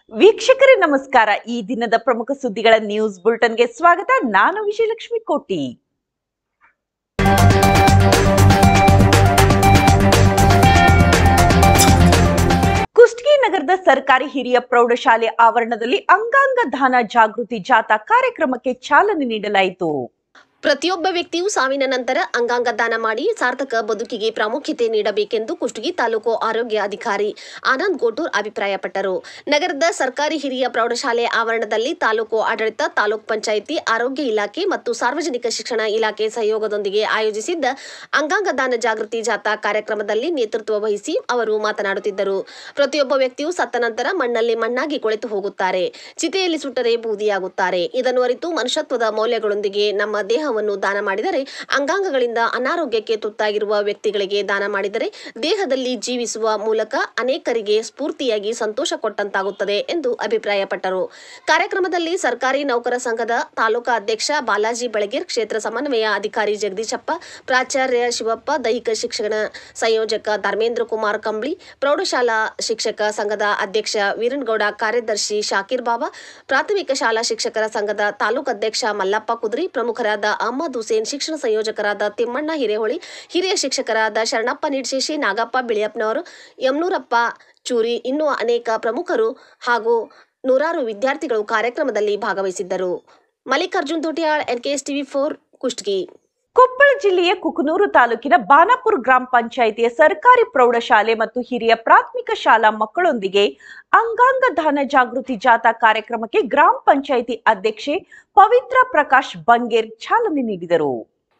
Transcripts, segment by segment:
ವೀಕ್ಷಕರೇ ನಮಸ್ಕಾರ ಈ ದಿನದ ಪ್ರಮುಖ ಸುದ್ದಿಗಳ ನ್ಯೂಸ್ ಬುಲೆಟಿನ್ಗೆ ಸ್ವಾಗತ ನಾನು ವಿಜಯಲಕ್ಷ್ಮಿ ಕೋಟಿ ಕುಷ್ಟಗಿ ನಗರದ ಸರ್ಕಾರಿ ಹಿರಿಯ ಪ್ರೌಢಶಾಲೆ ಆವರಣದಲ್ಲಿ ಅಂಗಾಂಗ ದಾನ ಜಾಗೃತಿ ಜಾಥಾ ಕಾರ್ಯಕ್ರಮಕ್ಕೆ ಚಾಲನೆ ನೀಡಲಾಯಿತು ಪ್ರತಿಯೊಬ್ಬ ವ್ಯಕ್ತಿಯು ಸಾವಿನ ನಂತರ ಅಂಗಾಂಗ ದಾನ ಮಾಡಿ ಸಾರ್ಥಕ ಬದುಕಿಗೆ ಪ್ರಾಮುಖ್ಯತೆ ನೀಡಬೇಕೆಂದು ಕುಷ್ಟಗಿ ತಾಲೂಕು ಆರೋಗ್ಯ ಅಧಿಕಾರಿ ಆನಂದ್ ಗೋಟೂರ್ ಅಭಿಪ್ರಾಯಪಟ್ಟರು ನಗರದ ಸರ್ಕಾರಿ ಹಿರಿಯ ಪ್ರೌಢಶಾಲೆ ಆವರಣದಲ್ಲಿ ತಾಲೂಕು ಆಡಳಿತ ತಾಲೂಕ್ ಪಂಚಾಯಿತಿ ಆರೋಗ್ಯ ಇಲಾಖೆ ಮತ್ತು ಸಾರ್ವಜನಿಕ ಶಿಕ್ಷಣ ಇಲಾಖೆ ಸಹಯೋಗದೊಂದಿಗೆ ಆಯೋಜಿಸಿದ್ದ ಅಂಗಾಂಗ ದಾನ ಜಾಗೃತಿ ಜಾಥಾ ಕಾರ್ಯಕ್ರಮದಲ್ಲಿ ನೇತೃತ್ವ ವಹಿಸಿ ಅವರು ಮಾತನಾಡುತ್ತಿದ್ದರು ಪ್ರತಿಯೊಬ್ಬ ವ್ಯಕ್ತಿಯು ಸತ್ತ ನಂತರ ಮಣ್ಣಲ್ಲಿ ಮಣ್ಣಾಗಿ ಕೊಳೆತು ಹೋಗುತ್ತಾರೆ ಚಿತೆಯಲ್ಲಿ ಸುಟ್ಟರೆ ಬೂದಿಯಾಗುತ್ತಾರೆ ಇದನ್ನು ಅರಿತು ಮನುಷ್ಯತ್ವದ ಮೌಲ್ಯಗಳೊಂದಿಗೆ ನಮ್ಮ ದೇಹವನ್ನು ದಾನ ಮಾಡಿದರೆ ಅಂಗಾಂಗಗಳಿಂದ ಅನಾರೋಗ್ಯಕ್ಕೆ ತುತ್ತಾಗಿರುವ ವ್ಯಕ್ತಿಗಳಿಗೆ ದಾನ ಮಾಡಿದರೆ ದೇಹದಲ್ಲಿ ಜೀವಿಸುವ ಮೂಲಕ ಅನೇಕರಿಗೆ ಸ್ಫೂರ್ತಿಯಾಗಿ ಸಂತೋಷ ಕೊಟ್ಟಂತಾಗುತ್ತದೆ ಎಂದು ಅಭಿಪ್ರಾಯಪಟ್ಟರು ಕಾರ್ಯಕ್ರಮದಲ್ಲಿ ಸರ್ಕಾರಿ ನೌಕರ ಸಂಘದ ತಾಲೂಕಾ ಅಧ್ಯಕ್ಷ ಬಾಲಾಜಿ ಬೆಳಗೇರ್ ಕ್ಷೇತ್ರ ಸಮನ್ವಯ ಅಧಿಕಾರಿ ಜಗದೀಶಪ್ಪ ಪ್ರಾಚಾರ್ಯ ಶಿವಪ್ಪ ದೈಹಿಕ ಶಿಕ್ಷಣ ಸಂಯೋಜಕ ಧರ್ಮೇಂದ್ರ ಕುಮಾರ್ ಕಂಬ್ಳಿ ಪ್ರೌಢಶಾಲಾ ಶಿಕ್ಷಕ ಸಂಘದ ಅಧ್ಯಕ್ಷ ವೀರನಗೌಡ ಕಾರ್ಯದರ್ಶಿ ಶಾಕೀರ್ ಬಾಬಾ ಪ್ರಾಥಮಿಕ ಶಾಲಾ ಶಿಕ್ಷಕರ ಸಂಘದ ತಾಲೂಕು ಅಧ್ಯಕ್ಷ ಮಲ್ಲಪ್ಪ ಕುದ್ರಿ ಪ್ರಮುಖರಾದ ಅಹಮದ್ ಹುಸೇನ್ ಶಿಕ್ಷಣ ಸಂಯೋಜಕರಾದ ತಿಮ್ಮಣ್ಣ ಹಿರೇಹೊಳಿ ಹಿರಿಯ ಶಿಕ್ಷಕರಾದ ಶರಣಪ್ಪ ನಿಡ್ಶೇಶಿ ನಾಗಪ್ಪ ಬಿಳಿಯಪ್ಪನವರು ಯಮನೂರಪ್ಪ ಚೂರಿ ಇನ್ನೂ ಅನೇಕ ಪ್ರಮುಖರು ಹಾಗೂ ನೂರಾರು ವಿದ್ಯಾರ್ಥಿಗಳು ಕಾರ್ಯಕ್ರಮದಲ್ಲಿ ಭಾಗವಹಿಸಿದ್ದರು Mallikarjun Totiyal NKS TV four Kushtagi Koppal ಜಿಲ್ಲೆಯ ಕುಕನೂರು ತಾಲೂಕಿನ ಬಾನಾಪುರ ಗ್ರಾಮ ಪಂಚಾಯಿತಿಯ ಸರ್ಕಾರಿ ಪ್ರೌಢಶಾಲೆ ಮತ್ತು ಹಿರಿಯ ಪ್ರಾಥಮಿಕ ಶಾಲಾ ಮಕ್ಕಳೊಂದಿಗೆ ಅಂಗಾಂಗ ದಾನ ಜಾಗೃತಿ ಜಾಥಾ ಕಾರ್ಯಕ್ರಮಕ್ಕೆ ಗ್ರಾಮ ಪಂಚಾಯಿತಿ ಅಧ್ಯಕ್ಷೆ ಪವಿತ್ರ ಪ್ರಕಾಶ್ ಬಂಗೇರ್ ಚಾಲನೆ ನೀಡಿದರು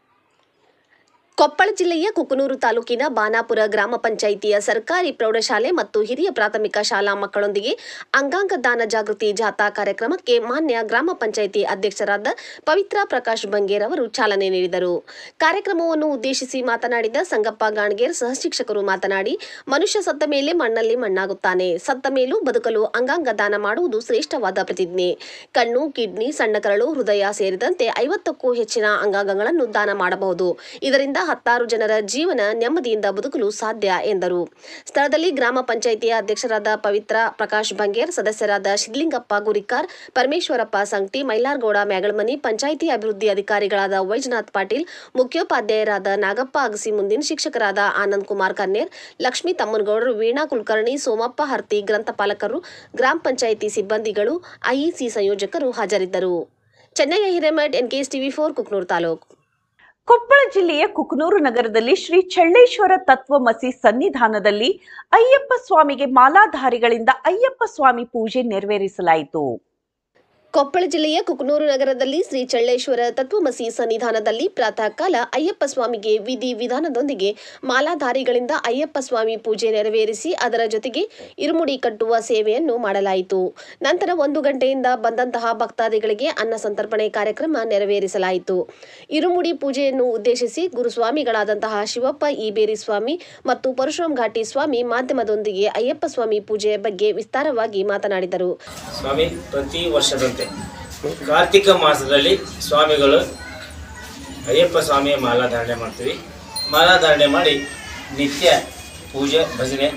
ಕೊಪ್ಪಳ ಜಿಲ್ಲೆಯ ಕುಕನೂರು ತಾಲೂಕಿನ ಬಾನಾಪುರ ಗ್ರಾಮ ಪಂಚಾಯಿತಿಯ ಸರ್ಕಾರಿ ಪ್ರೌಢಶಾಲೆ ಮತ್ತು ಹಿರಿಯ ಪ್ರಾಥಮಿಕ ಶಾಲಾ ಮಕ್ಕಳೊಂದಿಗೆ ಅಂಗಾಂಗ ದಾನ ಜಾಗೃತಿ ಜಾಥಾ ಕಾರ್ಯಕ್ರಮಕ್ಕೆ ಮಾನ್ಯ ಗ್ರಾಮ ಪಂಚಾಯಿತಿ ಅಧ್ಯಕ್ಷರಾದ ಪವಿತ್ರ ಪ್ರಕಾಶ್ ಬಂಗೇರ್ ಅವರು ಚಾಲನೆ ನೀಡಿದರು ಕಾರ್ಯಕ್ರಮವನ್ನು ಉದ್ದೇಶಿಸಿ ಮಾತನಾಡಿದ ಸಂಗಪ್ಪ ಗಾಣಗೇರ್ ಸಹ ಶಿಕ್ಷಕರು ಮಾತನಾಡಿ ಮನುಷ್ಯ ಸತ್ತ ಮೇಲೆ ಮಣ್ಣಲ್ಲಿ ಮಣ್ಣಾಗುತ್ತಾನೆ ಸತ್ತ ಮೇಲೂ ಬದುಕಲು ಅಂಗಾಂಗ ದಾನ ಮಾಡುವುದು ಶ್ರೇಷ್ಠವಾದ ಪ್ರತಿಜ್ಞೆ ಕಣ್ಣು ಕಿಡ್ನಿ ಸಣ್ಣ ಕರಳು ಹೃದಯ ಸೇರಿದಂತೆ ಐವತ್ತಕ್ಕೂ ಹೆಚ್ಚಿನ ಅಂಗಾಂಗಗಳನ್ನು ದಾನ ಮಾಡಬಹುದು ಇದರಿಂದ ಹತ್ತಾರು ಜನರ ಜೀವನ ನೆಮ್ಮದಿಯಿಂದ ಬದುಕಲು ಸಾಧ್ಯ ಎಂದರು ಸ್ಥಳದಲ್ಲಿ ಗ್ರಾಮ ಪಂಚಾಯಿತಿಯ ಅಧ್ಯಕ್ಷರಾದ ಪವಿತ್ರ ಪ್ರಕಾಶ್ ಬಂಗೇರ್ ಸದಸ್ಯರಾದ ಶಿದ್ಲಿಂಗಪ್ಪ ಗುರಿಕಾರ್ ಪರಮೇಶ್ವರಪ್ಪ ಸಂಗಟಿ ಮೈಲಾರ್ಗೌಡ ಮ್ಯಾಗಳಮನಿ ಪಂಚಾಯಿತಿ ಅಭಿವೃದ್ಧಿ ಅಧಿಕಾರಿಗಳಾದ ವೈಜನಾಥ್ ಪಾಟೀಲ್ ಮುಖ್ಯೋಪಾಧ್ಯಾಯರಾದ ನಾಗಪ್ಪ ಅಗಸಿ ಮುಂದಿನ ಶಿಕ್ಷಕರಾದ ಆನಂದ್ ಕುಮಾರ್ ಕನ್ನೇರ್ ಲಕ್ಷ್ಮೀ ತಮ್ಮನಗೌಡರು ವೀಣಾ ಕುಲಕರ್ಣಿ ಸೋಮಪ್ಪ ಹರ್ತಿ ಗ್ರಂಥಪಾಲಕರು ಗ್ರಾಮ ಪಂಚಾಯಿತಿ ಸಿಬ್ಬಂದಿಗಳು ಐಇಸಿ ಸಂಯೋಜಕರು ಹಾಜರಿದ್ದರು Channayya Hiremath NKS TV four Kuknur ತಾಲೂಕು ಕೊಪ್ಪಳ ಜಿಲ್ಲೆಯ ಕುಕನೂರು ನಗರದಲ್ಲಿ ಶ್ರೀ ಚಳ್ಳೇಶ್ವರ ತತ್ವಮಸಿ ಸನ್ನಿಧಾನದಲ್ಲಿ ಅಯ್ಯಪ್ಪ ಸ್ವಾಮಿಗೆ ಮಾಲಾಧಾರಿಗಳಿಂದ ಅಯ್ಯಪ್ಪ ಸ್ವಾಮಿ ಪೂಜೆ ನೆರವೇರಿಸಲಾಯಿತು ಕೊಪ್ಪಳ ಜಿಲ್ಲೆಯ ಕುಕನೂರು ನಗರದಲ್ಲಿ ಶ್ರೀ ಚಳ್ಳೇಶ್ವರ ತತ್ವಮಸಿ ಸನ್ನಿಧಾನದಲ್ಲಿ ಪ್ರಾತಃ ಕಾಲ ಅಯ್ಯಪ್ಪ ಸ್ವಾಮಿಗೆ ವಿಧಿ ವಿಧಾನದೊಂದಿಗೆ ಮಾಲಾಧಾರಿಗಳಿಂದ ಅಯ್ಯಪ್ಪ ಸ್ವಾಮಿ ಪೂಜೆ ನೆರವೇರಿಸಿ ಅದರ ಜೊತೆಗೆ ಇರುಮುಡಿ ಕಟ್ಟುವ ಸೇವೆಯನ್ನು ಮಾಡಲಾಯಿತು ನಂತರ ಒಂದು ಗಂಟೆಯಿಂದ ಬಂದಂತಹ ಭಕ್ತಾದಿಗಳಿಗೆ ಅನ್ನ ಸಂತರ್ಪಣೆ ಕಾರ್ಯಕ್ರಮ ನೆರವೇರಿಸಲಾಯಿತು ಇರುಮುಡಿ ಪೂಜೆಯನ್ನು ಉದ್ದೇಶಿಸಿ ಗುರುಸ್ವಾಮಿಗಳಾದಂತಹ ಶಿವಪ್ಪ ಈಬೇರಿ ಸ್ವಾಮಿ ಮತ್ತು ಪರಶುರಾಮ್ ಘಾಟಿ ಸ್ವಾಮಿ ಮಾಧ್ಯಮದೊಂದಿಗೆ ಅಯ್ಯಪ್ಪ ಸ್ವಾಮಿ ಪೂಜೆಯ ಬಗ್ಗೆ ವಿಸ್ತಾರವಾಗಿ ಮಾತನಾಡಿದರು ಸ್ವಾಮಿ ಪ್ರತಿ ವರ್ಷದಂತೆ ಕಾರ್ತಿಕ ಮಾಸದಲ್ಲಿ ಸ್ವಾಮಿಗಳು ಅಯ್ಯಪ್ಪ ಸ್ವಾಮಿಯ ಮಾಲಾಧಾರಣೆ ಮಾಡ್ತೀವಿ ಮಾಲಾಧಾರಣೆ ಮಾಡಿ ನಿತ್ಯ ಪೂಜೆ ಭಜನೆ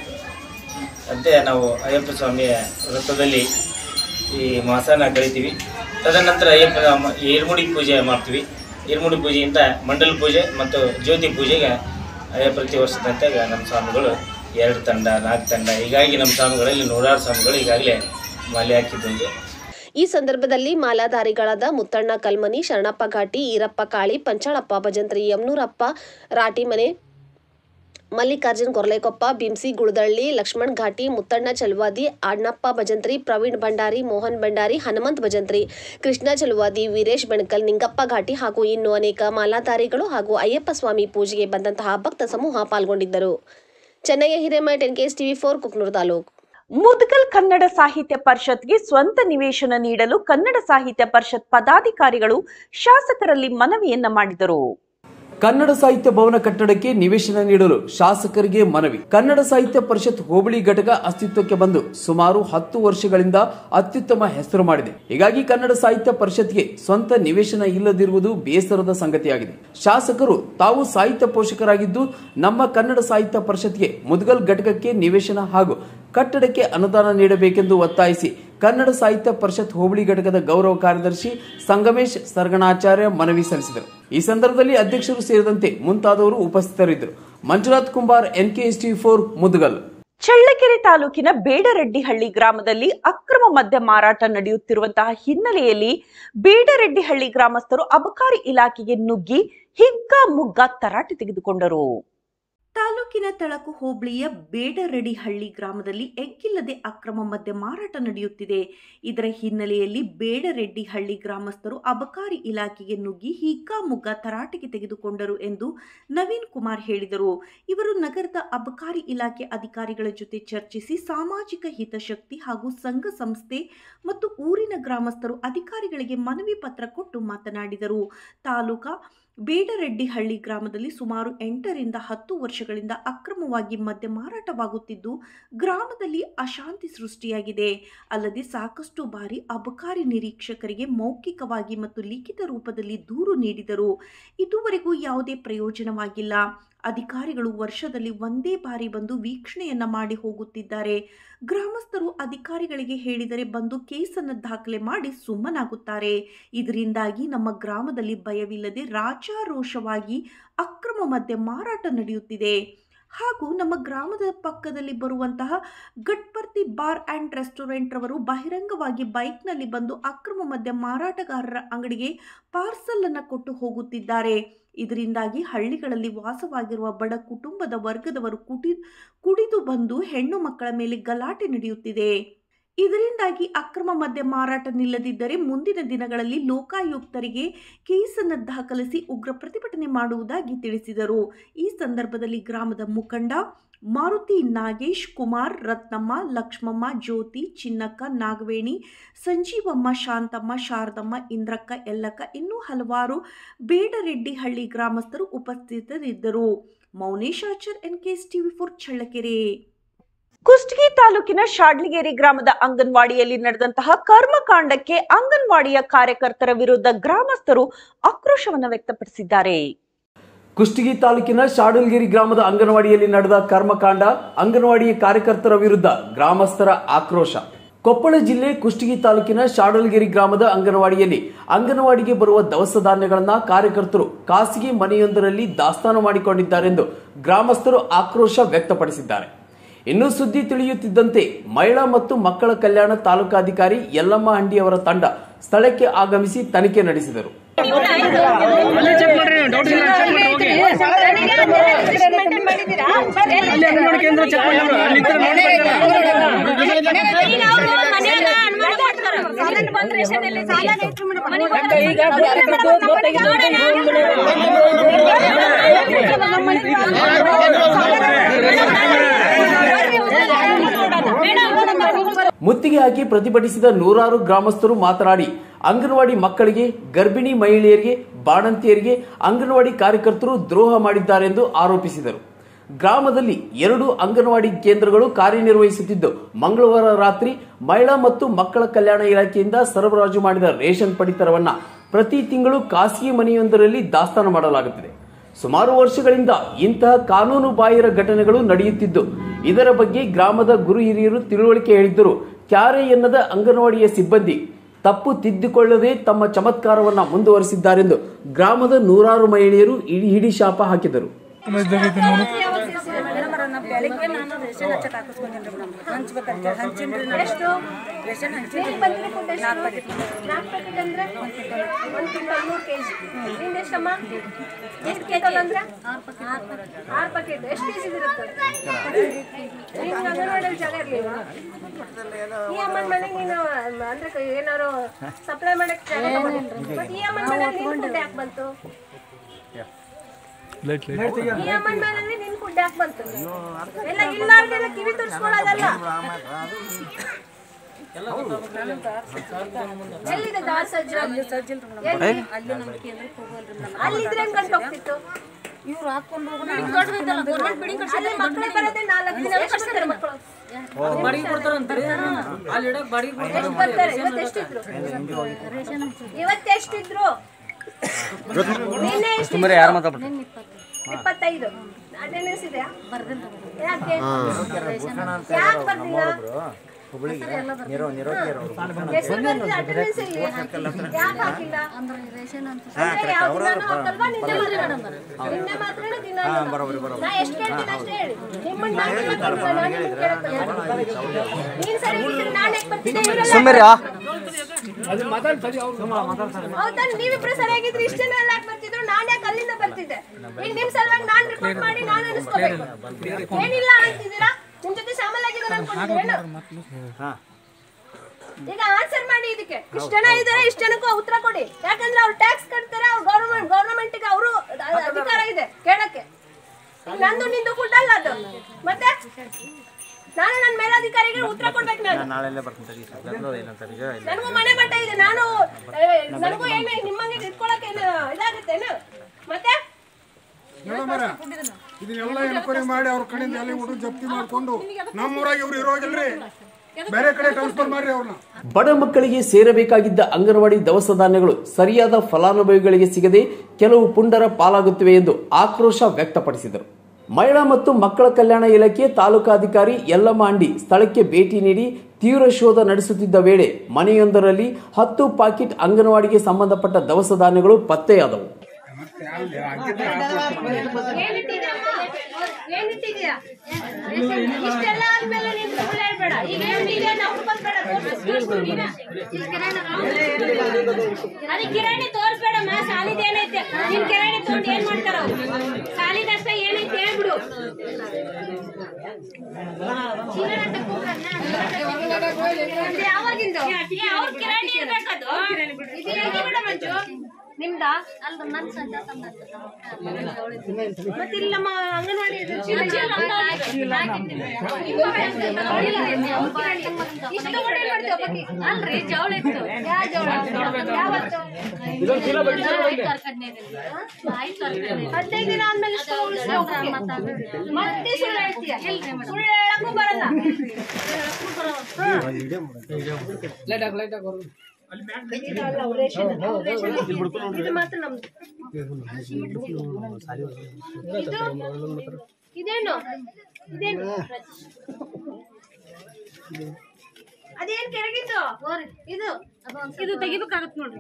ಅಂತೆ ನಾವು ಅಯ್ಯಪ್ಪ ಸ್ವಾಮಿಯ ವ್ರತದಲ್ಲಿ ಈ ಮಾಸನ ಕಳಿತೀವಿ ತದನಂತರ ಅಯ್ಯಪ್ಪ ಮ- ಇರ್ಮುಡಿ ಪೂಜೆ ಮಾಡ್ತೀವಿ ಇರ್ಮುಡಿ ಪೂಜೆಯಿಂದ ಮಂಡಲ ಪೂಜೆ ಮತ್ತು ಜ್ಯೋತಿ ಪೂಜೆಗೆ ಅಯ್ಯ ಪ್ರತಿ ವರ್ಷದಂತೆ ಈಗ ನಮ್ಮ ಸ್ವಾಮಿಗಳು ಎರಡು ತಂಡ ನಾಲ್ಕು ತಂಡ ಹೀಗಾಗಿ ನಮ್ಮ ಸ್ವಾಮಿಗಳಲ್ಲಿ ನೂರಾರು ಸ್ವಾಮಿಗಳು ಈಗಾಗಲೇ ಮಾಲೆ ಹಾಕಿದ್ದುಂಟು ಈ ಸಂದರ್ಭದಲ್ಲಿ ಮಾಲಾಧಾರಿಗಳಾದ ಮುತ್ತಣ್ಣ ಕಲ್ಮನಿ ಶರಣಪ್ಪ ಘಾಟಿ ಈರಪ್ಪ ಕಾಳಿ ಪಂಚಾಳಪ್ಪ ಭಜಂತ್ರಿ ಯಮನೂರಪ್ಪ ರಾಟಿಮನೆ ಮಲ್ಲಿಕಾರ್ಜುನ್ ಗೊರ್ಲೆಕೊಪ್ಪ ಬಿಂಸಿ ಗುಳದಳ್ಳಿ ಲಕ್ಷ್ಮಣ್ ಘಾಟಿ ಮುತ್ತಣ್ಣ ಚಲವಾದಿ ಅಣ್ಣಪ್ಪ ಭಜಂತ್ರಿ ಪ್ರವೀಣ್ ಭಂಡಾರಿ ಮೋಹನ್ ಭಂಡಾರಿ ಹನುಮಂತ್ ಭಜಂತ್ರಿ ಕೃಷ್ಣ ಚಲವಾದಿ ವೀರೇಶ್ ಬೆಣಕಲ್ ನಿಂಗಪ್ಪ ಘಾಟಿ ಹಾಗೂ ಇನ್ನೂ ಅನೇಕ ಮಾಲಾಧಾರಿಗಳು ಹಾಗೂ ಅಯ್ಯಪ್ಪ ಸ್ವಾಮಿ ಪೂಜೆಗೆ ಬಂದಂತಹ ಭಕ್ತ ಸಮೂಹ ಪಾಲ್ಗೊಂಡಿದ್ದರು Channayya Hiremath NKS TV four Kuknur ತಾಲೂಕು ಮುದ್ಗಲ್ ಕನ್ನಡ ಸಾಹಿತ್ಯ ಪರಿಷತ್ಗೆ ಸ್ವಂತ ನಿವೇಶನ ನೀಡಲು ಕನ್ನಡ ಸಾಹಿತ್ಯ ಪರಿಷತ್ ಪದಾಧಿಕಾರಿಗಳು ಶಾಸಕರಲ್ಲಿ ಮನವಿಯನ್ನ ಮಾಡಿದರು ಕನ್ನಡ ಸಾಹಿತ್ಯ ಭವನ ಕಟ್ಟಡಕ್ಕೆ ನಿವೇಶನ ನೀಡಲು ಶಾಸಕರಿಗೆ ಮನವಿ ಕನ್ನಡ ಸಾಹಿತ್ಯ ಪರಿಷತ್ ಹೋಬಳಿ ಘಟಕ ಅಸ್ತಿತ್ವಕ್ಕೆ ಬಂದು ಸುಮಾರು ಹತ್ತು ವರ್ಷಗಳಿಂದ ಅತ್ಯುತ್ತಮ ಹೆಸರು ಮಾಡಿದೆ ಹೀಗಾಗಿ ಕನ್ನಡ ಸಾಹಿತ್ಯ ಪರಿಷತ್ಗೆ ಸ್ವಂತ ನಿವೇಶನ ಇಲ್ಲದಿರುವುದು ಬೇಸರದ ಸಂಗತಿಯಾಗಿದೆ ಶಾಸಕರು ತಾವು ಸಾಹಿತ್ಯ ಪೋಷಕರಾಗಿದ್ದು ನಮ್ಮ ಕನ್ನಡ ಸಾಹಿತ್ಯ ಪರಿಷತ್ಗೆ ಮುದ್ಗಲ್ ಘಟಕಕ್ಕೆ ನಿವೇಶನ ಹಾಗೂ ಕಟ್ಟಡಕ್ಕೆ ಅನುದಾನ ನೀಡಬೇಕೆಂದು ಒತ್ತಾಯಿಸಿ ಕನ್ನಡ ಸಾಹಿತ್ಯ ಪರಿಷತ್ ಹೋಬಳಿ ಘಟಕದ ಗೌರವ ಕಾರ್ಯದರ್ಶಿ ಸಂಗಮೇಶ್ ಸರ್ಗಣಾಚಾರ್ಯ ಮನವಿ ಸಲ್ಲಿಸಿದರು ಈ ಸಂದರ್ಭದಲ್ಲಿ ಅಧ್ಯಕ್ಷರು ಸೇರಿದಂತೆ ಮುಂತಾದವರು ಉಪಸ್ಥಿತರಿದ್ದರು ಮಂಜುನಾಥ್ ಕುಂಬಾರ್ ಎನ್ಕೆಎಸ್ಟಿ ಫೋರ್ ಮುದ್ಗಲ್ ಚಳ್ಳಕೆರೆ ತಾಲೂಕಿನ ಬೇಡರೆಡ್ಡಿಹಳ್ಳಿ ಗ್ರಾಮದಲ್ಲಿ ಅಕ್ರಮ ಮದ್ಯ ಮಾರಾಟ ನಡೆಯುತ್ತಿರುವಂತಹ ಹಿನ್ನೆಲೆಯಲ್ಲಿ ಬೇಡರೆಡ್ಡಿಹಳ್ಳಿ ಗ್ರಾಮಸ್ಥರು ಅಬಕಾರಿ ಇಲಾಖೆಗೆ ನುಗ್ಗಿ ಹಿಗ್ಗ ಮುಗ್ಗ ತರಾಟೆ ತೆಗೆದುಕೊಂಡರು ತಾಲೂಕಿನ ತಳಕು ಹೋಬಳಿಯ ಬೇಡರೆಡಿಹಳ್ಳಿ ಗ್ರಾಮದಲ್ಲಿ ಎಗ್ಗಿಲ್ಲದೆ ಅಕ್ರಮ ಮದ್ಯ ಮಾರಾಟ ನಡೆಯುತ್ತಿದೆ ಇದರ ಹಿನ್ನೆಲೆಯಲ್ಲಿ ಬೇಡರೆಡ್ಡಿಹಳ್ಳಿ ಗ್ರಾಮಸ್ಥರು ಅಬಕಾರಿ ಇಲಾಖೆಗೆ ನುಗ್ಗಿ ಹಿಗ್ಗಾಮುಗ್ಗ ತರಾಟೆಗೆ ತೆಗೆದುಕೊಂಡರು ಎಂದು ನವೀನ್ ಕುಮಾರ್ ಹೇಳಿದರು ಇವರು ನಗರದ ಅಬಕಾರಿ ಇಲಾಖೆ ಅಧಿಕಾರಿಗಳ ಜೊತೆ ಚರ್ಚಿಸಿ ಸಾಮಾಜಿಕ ಹಿತಶಕ್ತಿ ಹಾಗೂ ಸಂಘ ಸಂಸ್ಥೆ ಮತ್ತು ಊರಿನ ಗ್ರಾಮಸ್ಥರು ಅಧಿಕಾರಿಗಳಿಗೆ ಮನವಿ ಪತ್ರ ಕೊಟ್ಟು ಮಾತನಾಡಿದರು ತಾಲೂಕಾ ಬೇಡರೆಡ್ಡಿಹಳ್ಳಿ ಗ್ರಾಮದಲ್ಲಿ ಸುಮಾರು ಎಂಟರಿಂದ ಹತ್ತು ವರ್ಷಗಳಿಂದ ಅಕ್ರಮವಾಗಿ ಮದ್ಯ ಮಾರಾಟವಾಗುತ್ತಿದ್ದು ಗ್ರಾಮದಲ್ಲಿ ಅಶಾಂತಿ ಸೃಷ್ಟಿಯಾಗಿದೆ ಅಲ್ಲದೆ ಸಾಕಷ್ಟು ಬಾರಿ ಅಬಕಾರಿ ನಿರೀಕ್ಷಕರಿಗೆ ಮೌಖಿಕವಾಗಿ ಮತ್ತು ಲಿಖಿತ ರೂಪದಲ್ಲಿ ದೂರು ನೀಡಿದರು ಇದುವರೆಗೂ ಯಾವುದೇ ಪ್ರಯೋಜನವಾಗಿಲ್ಲ ಅಧಿಕಾರಿಗಳು ವರ್ಷದಲ್ಲಿ ಒಂದೇ ಬಾರಿ ಬಂದು ವೀಕ್ಷಣೆಯನ್ನ ಮಾಡಿ ಹೋಗುತ್ತಿದ್ದಾರೆ ಗ್ರಾಮಸ್ಥರು ಅಧಿಕಾರಿಗಳಿಗೆ ಹೇಳಿದರೆ ಬಂದು ಕೇಸನ್ನು ದಾಖಲೆ ಮಾಡಿ ಸುಮ್ಮನಾಗುತ್ತಾರೆ ಇದರಿಂದಾಗಿ ನಮ್ಮ ಗ್ರಾಮದಲ್ಲಿ ಭಯವಿಲ್ಲದೆ ರಾಜಾರೋಷವಾಗಿ ಅಕ್ರಮ ಮದ್ಯ ಮಾರಾಟ ನಡೆಯುತ್ತಿದೆ ಹಾಗೂ ನಮ್ಮ ಗ್ರಾಮದ ಪಕ್ಕದಲ್ಲಿ ಬರುವಂತಹ ಗಟ್ಪರ್ತಿ ಬಾರ್ ಆ್ಯಂಡ್ ರೆಸ್ಟೋರೆಂಟ್ ರವರು ಬಹಿರಂಗವಾಗಿ ಬೈಕ್ನಲ್ಲಿ ಬಂದು ಅಕ್ರಮ ಮದ್ಯ ಮಾರಾಟಗಾರರ ಅಂಗಡಿಗೆ ಪಾರ್ಸಲ್ ಅನ್ನು ಕೊಟ್ಟು ಹೋಗುತ್ತಿದ್ದಾರೆ ಇದರಿಂದಾಗಿ ಹಳ್ಳಿಗಳಲ್ಲಿ ವಾಸವಾಗಿರುವ ಬಡ ಕುಟುಂಬದ ವರ್ಗದವರು ಕುಟಿ ಕುಡಿದು ಬಂದು ಹೆಣ್ಣು ಮಕ್ಕಳ ಮೇಲೆ ಗಲಾಟೆ ನಡೆಯುತ್ತಿದೆ ಇದರಿಂದಾಗಿ ಅಕ್ರಮ ಮದ್ಯ ಮಾರಾಟ ನಿಲ್ಲದಿದ್ದರೆ ಮುಂದಿನ ದಿನಗಳಲ್ಲಿ ಲೋಕಾಯುಕ್ತರಿಗೆ ಕೇಸನ್ನು ದಾಖಲಿಸಿ ಉಗ್ರ ಪ್ರತಿಭಟನೆ ಮಾಡುವುದಾಗಿ ತಿಳಿಸಿದರು ಈ ಸಂದರ್ಭದಲ್ಲಿ ಗ್ರಾಮದ ಮುಖಂಡ ಮಾರುತಿ ನಾಗೇಶ್ ಕುಮಾರ್ ರತ್ನಮ್ಮ ಲಕ್ಷ್ಮಮ್ಮ ಜ್ಯೋತಿ ಚಿನ್ನಕ್ಕ ನಾಗವೇಣಿ ಸಂಜೀವಮ್ಮ ಶಾಂತಮ್ಮ ಶಾರದಮ್ಮ ಇಂದ್ರಕ್ಕ ಎಲ್ಲಕ್ಕ ಇನ್ನೂ ಹಲವಾರು ಬೇಡರೆಡ್ಡಿಹಳ್ಳಿ ಗ್ರಾಮಸ್ಥರು ಉಪಸ್ಥಿತರಿದ್ದರು Mouneshachar NKS TV four Challakere Kushtagi ತಾಲೂಕಿನ ಶಾಡ್ಲಿಗೇರಿ ಗ್ರಾಮದ ಅಂಗನವಾಡಿಯಲ್ಲಿ ನಡೆದಂತಹ ಕರ್ಮಕಾಂಡಕ್ಕೆ ಅಂಗನವಾಡಿಯ ಕಾರ್ಯಕರ್ತರ ವಿರುದ್ಧ ಗ್ರಾಮಸ್ಥರು ಆಕ್ರೋಶವನ್ನು ವ್ಯಕ್ತಪಡಿಸಿದ್ದಾರೆ ಕುಷ್ಟಗಿ ತಾಲೂಕಿನ ಶಾಡಲ್ಗಿರಿ ಗ್ರಾಮದ ಅಂಗನವಾಡಿಯಲ್ಲಿ ನಡೆದ ಕರ್ಮಕಾಂಡ ಅಂಗನವಾಡಿ ಕಾರ್ಯಕರ್ತರ ವಿರುದ್ಧ ಗ್ರಾಮಸ್ಥರ ಆಕ್ರೋಶ ಕೊಪ್ಪಳ ಜಿಲ್ಲೆ ಕುಷ್ಟಗಿ ತಾಲೂಕಿನ ಶಾಡಲ್ಗಿರಿ ಗ್ರಾಮದ ಅಂಗನವಾಡಿಯಲ್ಲಿ ಅಂಗನವಾಡಿಗೆ ಬರುವ ದವಸ ಧಾನ್ಯಗಳನ್ನ ಕಾರ್ಯಕರ್ತರು ಖಾಸಗಿ ಮನೆಯೊಂದರಲ್ಲಿ ದಾಸ್ತಾನು ಮಾಡಿಕೊಂಡಿದ್ದಾರೆಂದು ಗ್ರಾಮಸ್ಥರು ಆಕ್ರೋಶ ವ್ಯಕ್ತಪಡಿಸಿದ್ದಾರೆ ಇನ್ನು ಸುದ್ದಿ ತಿಳಿಯುತ್ತಿದ್ದಂತೆ ಮಹಿಳಾ ಮತ್ತು ಮಕ್ಕಳ ಕಲ್ಯಾಣ ತಾಲೂಕಾಧಿಕಾರಿ ಯಲ್ಲಮ್ಮ ಹಂಡಿಯವರ ತಂಡ ಸ್ಥಳಕ್ಕೆ ಆಗಮಿಸಿ ತನಿಖೆ ನಡೆಸಿದರು ಮುತ್ತಿಗೆ ಹಾಕಿ ಪ್ರತಿಭಟಿಸಿದ ನೂರಾರು ಗ್ರಾಮಸ್ಥರು ಮಾತನಾಡಿ ಅಂಗನವಾಡಿ ಮಕ್ಕಳಿಗೆ ಗರ್ಭಿಣಿ ಮಹಿಳೆಯರಿಗೆ ಬಾಣಂತಿಯರಿಗೆ ಅಂಗನವಾಡಿ ಕಾರ್ಯಕರ್ತರು ದ್ರೋಹ ಮಾಡಿದ್ದಾರೆಂದು ಆರೋಪಿಸಿದರು ಗ್ರಾಮದಲ್ಲಿ ಎರಡು ಅಂಗನವಾಡಿ ಕೇಂದ್ರಗಳು ಕಾರ್ಯನಿರ್ವಹಿಸುತ್ತಿದ್ದು ಮಂಗಳವಾರ ರಾತ್ರಿ ಮಹಿಳಾ ಮತ್ತು ಮಕ್ಕಳ ಕಲ್ಯಾಣ ಇಲಾಖೆಯಿಂದ ಸರಬರಾಜು ಮಾಡಿದ ರೇಷನ್ ಪಡಿತರವನ್ನ ಪ್ರತಿ ತಿಂಗಳು ಖಾಸಗಿ ಮನೆಯೊಂದರಲ್ಲಿ ದಾಸ್ತಾನು ಮಾಡಲಾಗುತ್ತಿದೆ ಸುಮಾರು ವರ್ಷಗಳಿಂದ ಇಂತಹ ಕಾನೂನು ಬಾಹಿರ ಘಟನೆಗಳು ನಡೆಯುತ್ತಿದ್ದು ಇದರ ಬಗ್ಗೆ ಗ್ರಾಮದ ಗುರು ಹಿರಿಯರು ತಿಳುವಳಿಕೆ ಹೇಳಿದ್ದರು ಕ್ಯಾರೆ ಎನ್ನದ ಅಂಗನವಾಡಿಯ ಸಿಬ್ಬಂದಿ ತಪ್ಪು ತಿದ್ದಿಕೊಳ್ಳದೆ ತಮ್ಮ ಚಮತ್ಕಾರವನ್ನ ಮುಂದುವರಿಸಿದ್ದಾರೆಂದು ಗ್ರಾಮದ ನೂರಾರು ಮಹಿಳೆಯರು ಇಡೀ ಹಿಡಿ ಶಾಪ ಹಾಕಿದರು ಬೆಳಿಗ್ಗೆ ನಾನು ರೇಷನ್ ಹಚ್ಚಕ್ ಹಾಕಿಸ್ಕೊಂಡ್ರಿ ಮೇಡಮ್ ಹಂಚ್ಬೇಕಂತ ಹಂಚಿನ್ರಿ ಎಷ್ಟು ರೇಷನ್ ಹಂಚಿನ್ರಿ ನಾಲ್ಕು ಪ್ಯಾಕೆಟ್ ನಾಲ್ಕು ಪ್ಯಾಕೆಟ್ ಅಂದ್ರೆ ಒಂದು ಕ್ವಿಂಟಲ್ ಮೂರು ಕೆ ಜಿ ನಿಂದ ಎಷ್ಟಮ್ಮ ಎಷ್ಟು ಕೆ ಜಿ ಅಂದ್ರೆ ಆರು ಪ್ಯಾಕೆಟ್ ಎಷ್ಟು ಕೆ ಜಿ ಇರುತ್ತೆ ನೀನು ಅಂಗನವಾಡಿಯಲ್ಲಿ ಜಾಗ ಇರಲಿಲ್ಲ ಈ ಅಮ್ಮನ ಮನೆಗೆ ನೀನು ಅಂದ್ರೆ ಕ- ಏನಾರು ಸಪ್ಲೈ ಮಾಡಕ್ಕೆ ಜಾಗ ತಗೊಂಡ್ರಿ ಮತ್ತೆ ಈ ಅಮ್ಮನ ಮನೆಗೆ ನಿನ್ ಫುಡ್ ಯಾಕೆ ಬಂತು ಈ ಅಮ್ಮನ ಮನೆಯಲ್ಲಿ ನಿನ್ ಫುಡ್ ಯಾಕೆ ಬಂತು ಎಲ್ಲ ಇಲ್ಲಾರ್ದೆಲ್ಲ ಕಿವಿ ತುರ್ಸ್ಕೊಳ್ಳೋದಲ್ಲ ಎಲ್ಲಿದೆ ದಾರ್ ಸಜ್ಜ ಅಲ್ಲಿ ಸಜ್ಜಿಲ್ರಿ ಮೇಡಮ್ ಎಲ್ಲಿ? ಅಲ್ಲಿ ನಮ್ಮ ಕೇಂದ್ರಕ್ಕೆ ಹೋಗಲ್ರಿ ಮೇಡಮ್ ಅಲ್ಲಿದ್ರೆ ಹೆಂಗ್ ಗಂಟು ಹೋಗ್ತಿತ್ತು ಇವ್ರು ಹಾಕೊಂಡು ಹೋಗೋಣ ಅಲ್ಲಿ ಮಕ್ಕಳೇ ಬರೋದೇ ನಾಲ್ಕು ದಿನ ಎಷ್ಟು ಬರ್ತಾರೆ ಮಕ್ಕಳು ಎಷ್ಟು ಬರ್ತಾರೆ ಇವತ್ತು ಎಷ್ಟಿದ್ರು ಇವತ್ತು ಎಷ್ಟಿದ್ರು ನಿನ್ನೆ ಎಷ್ಟಿದ್ರು ಇಪ್ಪತ್ತೈದು ಅಟೆಂಡೆನ್ಸ್ ಇದೆಯಾ ಯಾಕೆ ಯಾಕೆ ಬರ್ದಿಲ್ಲ ಹೆಸರು ಬರ್ತಿದೆ attendance ಇಲ್ಲಿ. ಯಾಕ್ ಹಾಕಿಲ್ಲ? ಅಂದ್ರೆ ಯಾವ್ದು ದಿನಾನೂ ಹಾಕಲ್ವಾ? ನಿನ್ನೆ ಮಾತ್ರ? ನಿನ್ನೆ ಮಾತ್ರನೇ ದಿನಾನೂ? ನಾ ಎಷ್ಟ್ ಕೇಳ್ತೀನಿ ಅಷ್ಟೇ ಹೇಳಿ. ನಿಮ್ಮನ್ನ ನಾನ್ ಕೇಳಕ್ಕಾಗಲ್ಲ, ನಾನ್ ನಿಮ್ಮನ್ನ ಕೇಳಕ್ಕಾಗಲ್ಲ. ನೀನ್ ಸರಿ ಇದ್ರೆ ನಾನ್ ಯಾಕ್ ಬರ್ತಿದ್ದೆ? ಇವ್ರೆಲ್ಲ ಹೌದಾ ನೀವಿಬ್ರು ಸರಿಯಾಗಿದ್ರೆ ಇಷ್ಟ ಜನ ಎಲ್ಲ ಯಾಕೆ ಬರ್ತಿದ್ರು ನಾನ್ ಯಾಕೆ ಅಲ್ಲಿಂದ ಬರ್ತಿದ್ದೆ ಈಗ ನಿಮ್ ಸಲುವಾಗಿ ನಾನ್ ರಿಪೋರ್ಟ್ ಮಾಡಿ ನಾನು ಅನಿಸ್ಕೋಬೇಕು ಏನಿಲ್ಲ ಅಂತಿದ್ದೀರಾ ನಿಮ್ ಜೊತೆ ಶಾಮಲ್ ಆಗಿದ್ದಾರೆ ಅನ್ಕೊಂಡಿದ್ದೀರೇನು ಈಗ ಆನ್ಸರ್ ಮಾಡಿ ಇದಕ್ಕೆ ಇಷ್ಟ ಜನ ಇದ್ದಾರೆ ಇಷ್ಟ ಜನಕ್ಕೂ ಉತ್ತರ ಕೊಡಿ ಯಾಕಂದ್ರೆ ಅವ್ರು ಟ್ಯಾಕ್ಸ್ ಕಟ್ತಾರೆ ಅವ್ರು ಗೌರ್ಮೆಂಟ್ ಗೌರ್ಮೆಂಟ್ ಗೆ ಅವರು ಅಧಿಕಾರ ಇದೆ ಕೇಳಕ್ಕೆ ಈಗ ನಂದು ನಿಂದು ಫುಡ್ ಅಲ್ಲ ಅದು ಮತ್ತೆ ನಾನು ನನ್ನ ಮೇಲಾಧಿಕಾರಿಗೆ ಉತ್ತರ ಕೊಡ್ಬೇಕು ನಾನು ನನಗೂ ಮನೆ ಮಠ ಇದೆ ನಾನು ಏ, ನನಗೂ ಏನು ನಿಮ್ಮಂಗೆ ಇಟ್ಕೊಳಕ್ಕೆ ಏನು ಇದಾಗುತ್ತೇನು ಮತ್ತೆ ಇದನ್ನೆಲ್ಲ ಎನ್ಕ್ವೈರಿ ಮಾಡಿ ಅವ್ರ ಕಡೆಯಿಂದ ಎಲ್ಲ ಹುಡುಗ ಜಪ್ತಿ ಮಾಡ್ಕೊಂಡು ನಮ್ಮೂರಾಗ ಇವ್ರು ಇರೋಗಿಲ್ರಿ ಬೇರೆ ಕಡೆ ಟ್ರಾನ್ಸ್ಫರ್ ಮಾಡ್ರಿ ಅವ್ರನ್ನ ಬಡ ಮಕ್ಕಳಿಗೆ ಸೇರಬೇಕಾಗಿದ್ದ ಅಂಗನವಾಡಿ ದವಸ ಧಾನ್ಯಗಳು ಸರಿಯಾದ ಫಲಾನುಭವಿಗಳಿಗೆ ಸಿಗದೆ ಕೆಲವು ಪುಂಡರ ಪಾಲಾಗುತ್ತಿವೆ ಎಂದು ಆಕ್ರೋಶ ವ್ಯಕ್ತಪಡಿಸಿದರು ಮಹಿಳಾ ಮತ್ತು ಮಕ್ಕಳ ಕಲ್ಯಾಣ ಇಲಾಖೆ ತಾಲೂಕಾಧಿಕಾರಿ ಯಲ್ಲಮ್ಮ ಅಂಡಿ ಸ್ಥಳಕ್ಕೆ ಭೇಟಿ ನೀಡಿ ತೀವ್ರ ಶೋಧ ನಡೆಸುತ್ತಿದ್ದ ವೇಳೆ ಮನೆಯೊಂದರಲ್ಲಿ ಹತ್ತು ಪಾಕೆಟ್ ಅಂಗನವಾಡಿಗೆ ಸಂಬಂಧಪಟ್ಟ ದವಸ ಧಾನ್ಯಗಳು ಪತ್ತೆಯಾದವು ಏನಿಟ್ಟಿದ್ಯಾ ಇಷ್ಟೆಲ್ಲ ಆದ್ಮೇಲೆ ನೀನ್ ಸುಳ್ಳು ಹೇಳ್ಬೇಡ ಈಗ ಏನ್ ನೀನೇ ನಾವು ಬರ್ಬೇಡ ತೋರ್ಸು ನೀನೇ. ಅದು ಕಿರಾಣಿ ತೋರ್ಸ್ಬೇಡಮ್ಮ ಸಾಲಿದ ಏನೈತೆ ನಿನ್ ಕಿರಾಣಿ ತಗೊಂಡ್ ಏನ್ ಮಾಡ್ತಾರ ಅವ್ರು ಸಾಲಿದಷ್ಟ ಏನೈತೆ ಹೇಳ್ಬಿಡು ಇದು ಯಾವಾಗಿಂದು ಏ, ಅವ್ರ ಕಿರಾಣಿ ಇರ್ಬೇಕದು ಇದು ಹೇಗೆ ಬಿಡ ಮಂಜು ನಿಮ್ದ ಮತ್ತೆ ಇಲ್ಲಿ ನಮ್ಮ ಅಂಗನವಾಡಿ ಇದೆ, ಚೀಲ ಇದೆ. ಇಷ್ಟು ತಗೊಂಡು ಏನ್ ಮಾಡ್ತೀಯ ಒಬ್ಬಾಕಿ? ಅಲ್ರಿ ಜವಳ ಇತ್ತು ಯಾವ ಜೋಳ? ಯಾವತ್ತು? ಹದಿನೈದು ದಿನ ಆದ್ಮೇಲೆ ಇಷ್ಟು ಉಳಿಸಿ ಹೋಗಕ್ಕೆ. ಮತ್ತೆ ಸುಳ್ಳು ಹೇಳ್ತೀಯ ಸುಳ್ಳು ಹೇಳಕ್ಕೂ ಬರಲ್ಲ ಇದು ಮಾತ್ರ ನಮ್ದು ಇದು ಇದೇನು ಇದೇನು ಅದೇನ್ ಕೆಳಗಿದ್ದು ಇದು ಇದು ತೆಗಿಬೇಕಾಗತ್ ನೋಡ್ರಿ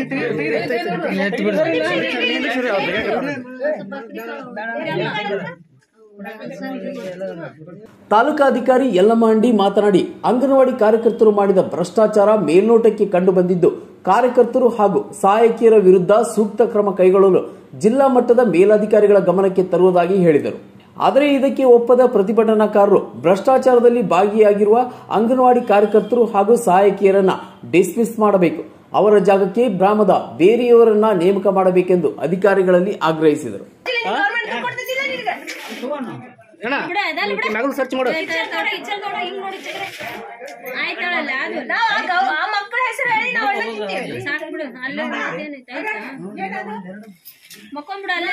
ತಾಲೂಕಾಧಿಕಾರಿ ಯಲ್ಲಮ್ಮ ಅಂಡಿ ಮಾತನಾಡಿ ಅಂಗನವಾಡಿ ಕಾರ್ಯಕರ್ತರು ಮಾಡಿದ ಭ್ರಷ್ಟಾಚಾರ ಮೇಲ್ನೋಟಕ್ಕೆ ಕಂಡು ಬಂದಿದ್ದು ಕಾರ್ಯಕರ್ತರು ಹಾಗೂ ಸಹಾಯಕಿಯರ ವಿರುದ್ಧ ಸೂಕ್ತ ಕ್ರಮ ಕೈಗೊಳ್ಳಲು ಜಿಲ್ಲಾ ಮಟ್ಟದ ಮೇಲಾಧಿಕಾರಿಗಳ ಗಮನಕ್ಕೆ ತರುವುದಾಗಿ ಹೇಳಿದರು ಆದರೆ ಇದಕ್ಕೆ ಒಪ್ಪದ ಪ್ರತಿಭಟನಾಕಾರರು ಭ್ರಷ್ಟಾಚಾರದಲ್ಲಿ ಭಾಗಿಯಾಗಿರುವ ಅಂಗನವಾಡಿ ಕಾರ್ಯಕರ್ತರು ಹಾಗೂ ಸಹಾಯಕಿಯರನ್ನ ಡಿಸ್ಮಿಸ್ ಮಾಡಬೇಕು ಅವರ ಜಾಗಕ್ಕೆ ಗ್ರಾಮದ ಬೇರೆಯವರನ್ನ ನೇಮಕ ಮಾಡಬೇಕೆಂದು ಅಧಿಕಾರಿಗಳಲ್ಲಿ ಆಗ್ರಹಿಸಿದರು ಗೌರ್ಮೆಂಟ್ ಕೊಡ್ತಿದ್ದಿಲ್ಲ ನಿನಗೆ ಬಿಡ ಅದಲ್ಲ ಬಿಡ ಇಚ್ಚಲ್ ನೋಡ ಹಿಂಗ್ ನೋಡಿ ಚಕ್ರೆ ಆಯ್ತಾಳಲ್ಲ ಅದು ನಾವು ಆ ಗೌ- ಆ ಮಕ್ಕಳ ಹೆಸರು ಹೇಳಿ ನಾವು ಅಣ್ಣ ತಿಂತೀವಿ ಸಾಕು ಬಿಡು ಅಲ್ಲೇ ಏನೈತೆ ಆಯ್ತಾ ಮಕ್ಕೊಂಬಿಡ ಅಲ್ಲೇ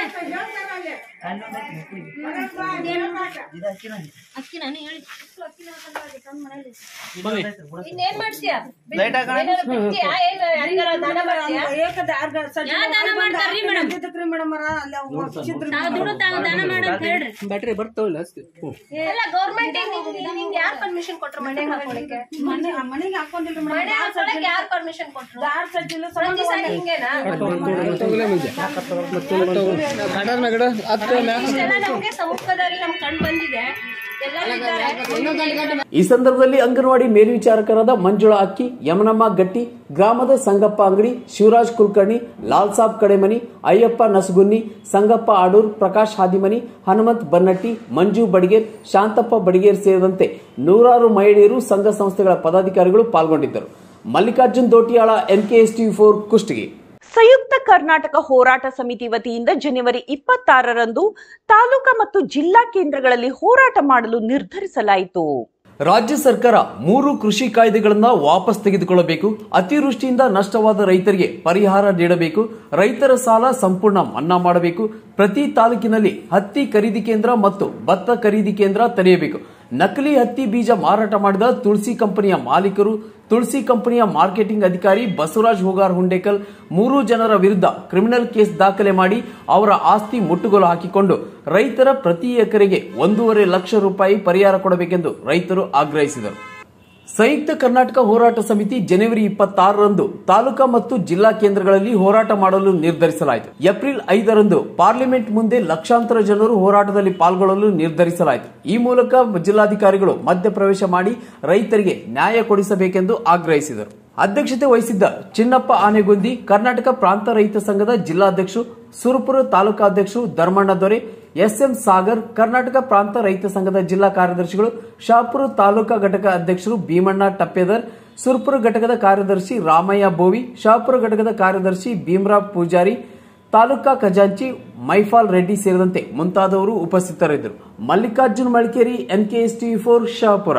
ಅಕ್ಕಿ ನಾನು ಹೇಳಿ ಇನ್ನೇನ್ ಮಾಡ್ತೀಯ ಏನಾದ್ರು ಬಿಡ್ತೀಯಾ? ಏನ್ ಯಾರಿಗಾರ ದಾನ ಮಾಡ್ತೀಯಾ ಯಾ ದಾನ ಮಾಡ್ತಾರ್ರಿ ಮೇಡಮ್ ತಾವ್ ದುಡ್ಡು ತಾವ್ ದಾನ ಮಾಡಂತ ಹೇಳ್ರಿ ಎಲ್ಲ ಗೌರ್ಮೆಂಟ್ ನಿಂಗೆ ಯಾರು ಪರ್ಮಿಷನ್ ಕೊಟ್ರು ಮನೆಗೆ ಹಾಕೊಳಕ್ಕೆ ಮನೆಗೆ ಹಾಕೊಂಡಿಲ್ರಿ ಮನೆ ಹಾಕೊಳಕ್ಕೆ ಯಾರು ಪರ್ಮಿಷನ್ ಕೊಟ್ರು ಪ್ರತಿ ಸಲ ಹಿಂಗೇನಾ ಇಷ್ಟೆಲ್ಲ ನಮ್ಗೆ ಸಮ್ಮುಖದಲ್ಲಿ ನಮ್ ಕಣ್ ಬಂದಿದೆ ಎಲ್ಲರೂ ಇದ್ದಾರೆ ಈ ಸಂದರ್ಭದಲ್ಲಿ ಅಂಗನವಾಡಿ ಮೇಲ್ವಿಚಾರಕರಾದ ಮಂಜುಳಾ ಅಕ್ಕಿ ಯಮನಮ್ಮ ಗಟ್ಟಿ ಗ್ರಾಮದ ಸಂಗಪ್ಪ ಅಂಗಡಿ ಶಿವರಾಜ್ ಕುಲಕರ್ಣಿ ಲಾಲ್ ಸಾಬ್ ಕಡೆಮನಿ ಅಯ್ಯಪ್ಪ ನಸಗುನ್ನಿ ಸಂಗಪ್ಪ ಆಡೂರ್ ಪ್ರಕಾಶ್ ಹಾದಿಮನಿ ಹನುಮಂತ್ ಬನ್ನಟ್ಟಿ ಮಂಜು ಬಡಿಗೇರ್ ಶಾಂತಪ್ಪ ಬಡಿಗೇರ್ ಸೇರಿದಂತೆ ನೂರಾರು ಮಹಿಳೆಯರು ಸಂಘ ಸಂಸ್ಥೆಗಳ ಪದಾಧಿಕಾರಿಗಳು ಪಾಲ್ಗೊಂಡಿದ್ದರು Mallikarjun Dotiyal NKS TV four Kushtagi ಸಂಯುಕ್ತ ಕರ್ನಾಟಕ ಹೋರಾಟ ಸಮಿತಿ ವತಿಯಿಂದ ಜನವರಿ ಇಪ್ಪತ್ತಾರರಂದು ತಾಲೂಕಾ ಮತ್ತು ಜಿಲ್ಲಾ ಕೇಂದ್ರಗಳಲ್ಲಿ ಹೋರಾಟ ಮಾಡಲು ನಿರ್ಧರಿಸಲಾಯಿತು ರಾಜ್ಯ ಸರ್ಕಾರ ಮೂರು ಕೃಷಿ ಕಾಯ್ದೆಗಳನ್ನ ವಾಪಸ್ ತೆಗೆದುಕೊಳ್ಳಬೇಕು ಅತಿವೃಷ್ಟಿಯಿಂದ ನಷ್ಟವಾದ ರೈತರಿಗೆ ಪರಿಹಾರ ನೀಡಬೇಕು ರೈತರ ಸಾಲ ಸಂಪೂರ್ಣ ಮನ್ನಾ ಮಾಡಬೇಕು ಪ್ರತಿ ತಾಲೂಕಿನಲ್ಲಿ ಹತ್ತಿ ಖರೀದಿ ಕೇಂದ್ರ ಮತ್ತು ಭತ್ತ ಖರೀದಿ ಕೇಂದ್ರ ತೆರೆಯಬೇಕು ನಕಲಿ ಹತ್ತಿ ಬೀಜ ಮಾರಾಟ ಮಾಡಿದ ತುಳಸಿ ಕಂಪನಿಯ ಮಾಲೀಕರು ತುಳಸಿ ಕಂಪನಿಯ ಮಾರ್ಕೆಟಿಂಗ್ ಅಧಿಕಾರಿ ಬಸವರಾಜ್ ಹೋಗಾರ್ ಹುಂಡೇಕಲ್ ಮೂರು ಜನರ ವಿರುದ್ಧ ಕ್ರಿಮಿನಲ್ ಕೇಸ್ ದಾಖಲೆ ಮಾಡಿ ಅವರ ಆಸ್ತಿ ಮುಟ್ಟುಗೋಲು ಹಾಕಿಕೊಂಡು ರೈತರ ಪ್ರತಿ ಎಕರೆಗೆ ಒಂದೂವರೆ ಲಕ್ಷ ರೂಪಾಯಿ ಪರಿಹಾರ ಕೊಡಬೇಕೆಂದು ರೈತರು ಆಗ್ರಹಿಸಿದರು ಸಂಯುಕ್ತ ಕರ್ನಾಟಕ ಹೋರಾಟ ಸಮಿತಿ ಜನವರಿ ಇಪ್ಪತ್ತಾರರಂದು ತಾಲೂಕಾ ಮತ್ತು ಜಿಲ್ಲಾ ಕೇಂದ್ರಗಳಲ್ಲಿ ಹೋರಾಟ ಮಾಡಲು ನಿರ್ಧರಿಸಲಾಯಿತು ಏಪ್ರಿಲ್ ಐದರಂದು ಪಾರ್ಲಿಮೆಂಟ್ ಮುಂದೆ ಲಕ್ಷಾಂತರ ಜನರು ಹೋರಾಟದಲ್ಲಿ ಪಾಲ್ಗೊಳ್ಳಲು ನಿರ್ಧರಿಸಲಾಯಿತು ಈ ಮೂಲಕ ಜಿಲ್ಲಾಧಿಕಾರಿಗಳು ಮಧ್ಯಪ್ರವೇಶ ಮಾಡಿ ರೈತರಿಗೆ ನ್ಯಾಯ ಕೊಡಿಸಬೇಕೆಂದು ಆಗ್ರಹಿಸಿದರು ಅಧ್ಯಕ್ಷತೆ ವಹಿಸಿದ್ದ ಚಿನ್ನಪ್ಪ ಆನೆಗೊಂದಿ ಕರ್ನಾಟಕ ಪ್ರಾಂತ ರೈತ ಸಂಘದ ಜಿಲ್ಲಾಧ್ಯಕ್ಷರು ಸುರಪುರ ತಾಲೂಕಾಧ್ಯಕ್ಷರು ಧರ್ಮಣ್ಣ ದೊರೆ ಎಸ್ಎಂ ಸಾಗರ್ ಕರ್ನಾಟಕ ಪ್ರಾಂತ ರೈತ ಸಂಘದ ಜಿಲ್ಲಾ ಕಾರ್ಯದರ್ಶಿಗಳು ಶಾಪುರ ತಾಲೂಕಾ ಘಟಕ ಅಧ್ಯಕ್ಷರು ಭೀಮಣ್ಣ ಟಪ್ಪೇದರ್ ಸುರಪುರ ಘಟಕದ ಕಾರ್ಯದರ್ಶಿ ರಾಮಯ್ಯ ಬೋವಿ ಶಾಪುರ ಘಟಕದ ಕಾರ್ಯದರ್ಶಿ ಭೀಮರಾವ್ ಪೂಜಾರಿ ತಾಲೂಕಾ ಖಜಾಂಚಿ ಮೈಫಾಲ್ ರೆಡ್ಡಿ ಸೇರಿದಂತೆ ಮುಂತಾದವರು ಉಪಸ್ಥಿತರಿದ್ದರು Mallikarjun Malikeri NKS T four Shapur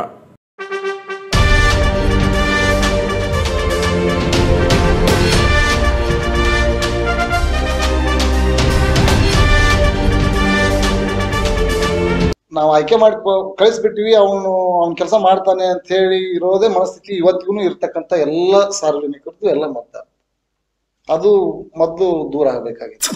ನಾವು ಆಯ್ಕೆ ಮಾಡಿ ಕ- ಕಳಿಸ್ಬಿಟ್ಟಿವಿ ಅವನು ಅವ್ನ ಕೆಲಸ ಮಾಡ್ತಾನೆ ಅಂತ ಹೇಳಿ ಇರೋದೇ ಮನಸ್ಥಿತಿ ಇವತ್ತಿಗೂ ಇರ್ತಕ್ಕಂಥ ಎಲ್ಲ ಸಾರ್ವಜನಿಕರದ್ದು ಎಲ್ಲ ಮತ ಅದು ಮೊದಲು ದೂರ ಆಗಬೇಕಾಗಿತ್ತು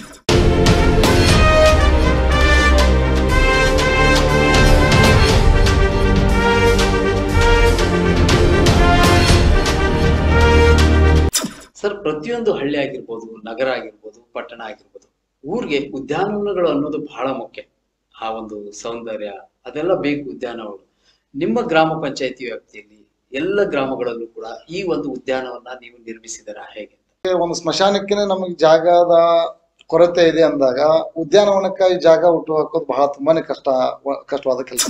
ಸರ್ ಪ್ರತಿಯೊಂದು ಹಳ್ಳಿ ಆಗಿರ್ಬೋದು ನಗರ ಆಗಿರ್ಬೋದು ಪಟ್ಟಣ ಆಗಿರ್ಬೋದು ಊರಿಗೆ ಉದ್ಯಾನವನಗಳು ಅನ್ನೋದು ಬಹಳ ಮುಖ್ಯ ಆ ಒಂದು ಸೌಂದರ್ಯ ಅದೆಲ್ಲ ಬೇಕು ಉದ್ಯಾನವನಗಳು ನಿಮ್ಮ ಗ್ರಾಮ ಪಂಚಾಯತಿ ವ್ಯಾಪ್ತಿಯಲ್ಲಿ ಎಲ್ಲ ಗ್ರಾಮಗಳಲ್ಲೂ ಕೂಡ ಈ ಒಂದು ಉದ್ಯಾನವನ್ನ ನೀವು ನಿರ್ಮಿಸಿದಾರಾ ಹೇಗೆ ಒಂದು ಸ್ಮಶಾನಕ್ಕೆ ನಮಗೆ ಜಾಗದ ಕೊರತೆ ಇದೆ ಅಂದಾಗ ಉದ್ಯಾನವನಕ್ಕಾಗಿ ಜಾಗ ಹುಟ್ಟು ಹಾಕೋದು ಬಹಳ ತುಂಬಾನೇ ಕಷ್ಟ ಕಷ್ಟವಾದ ಕೆಲಸ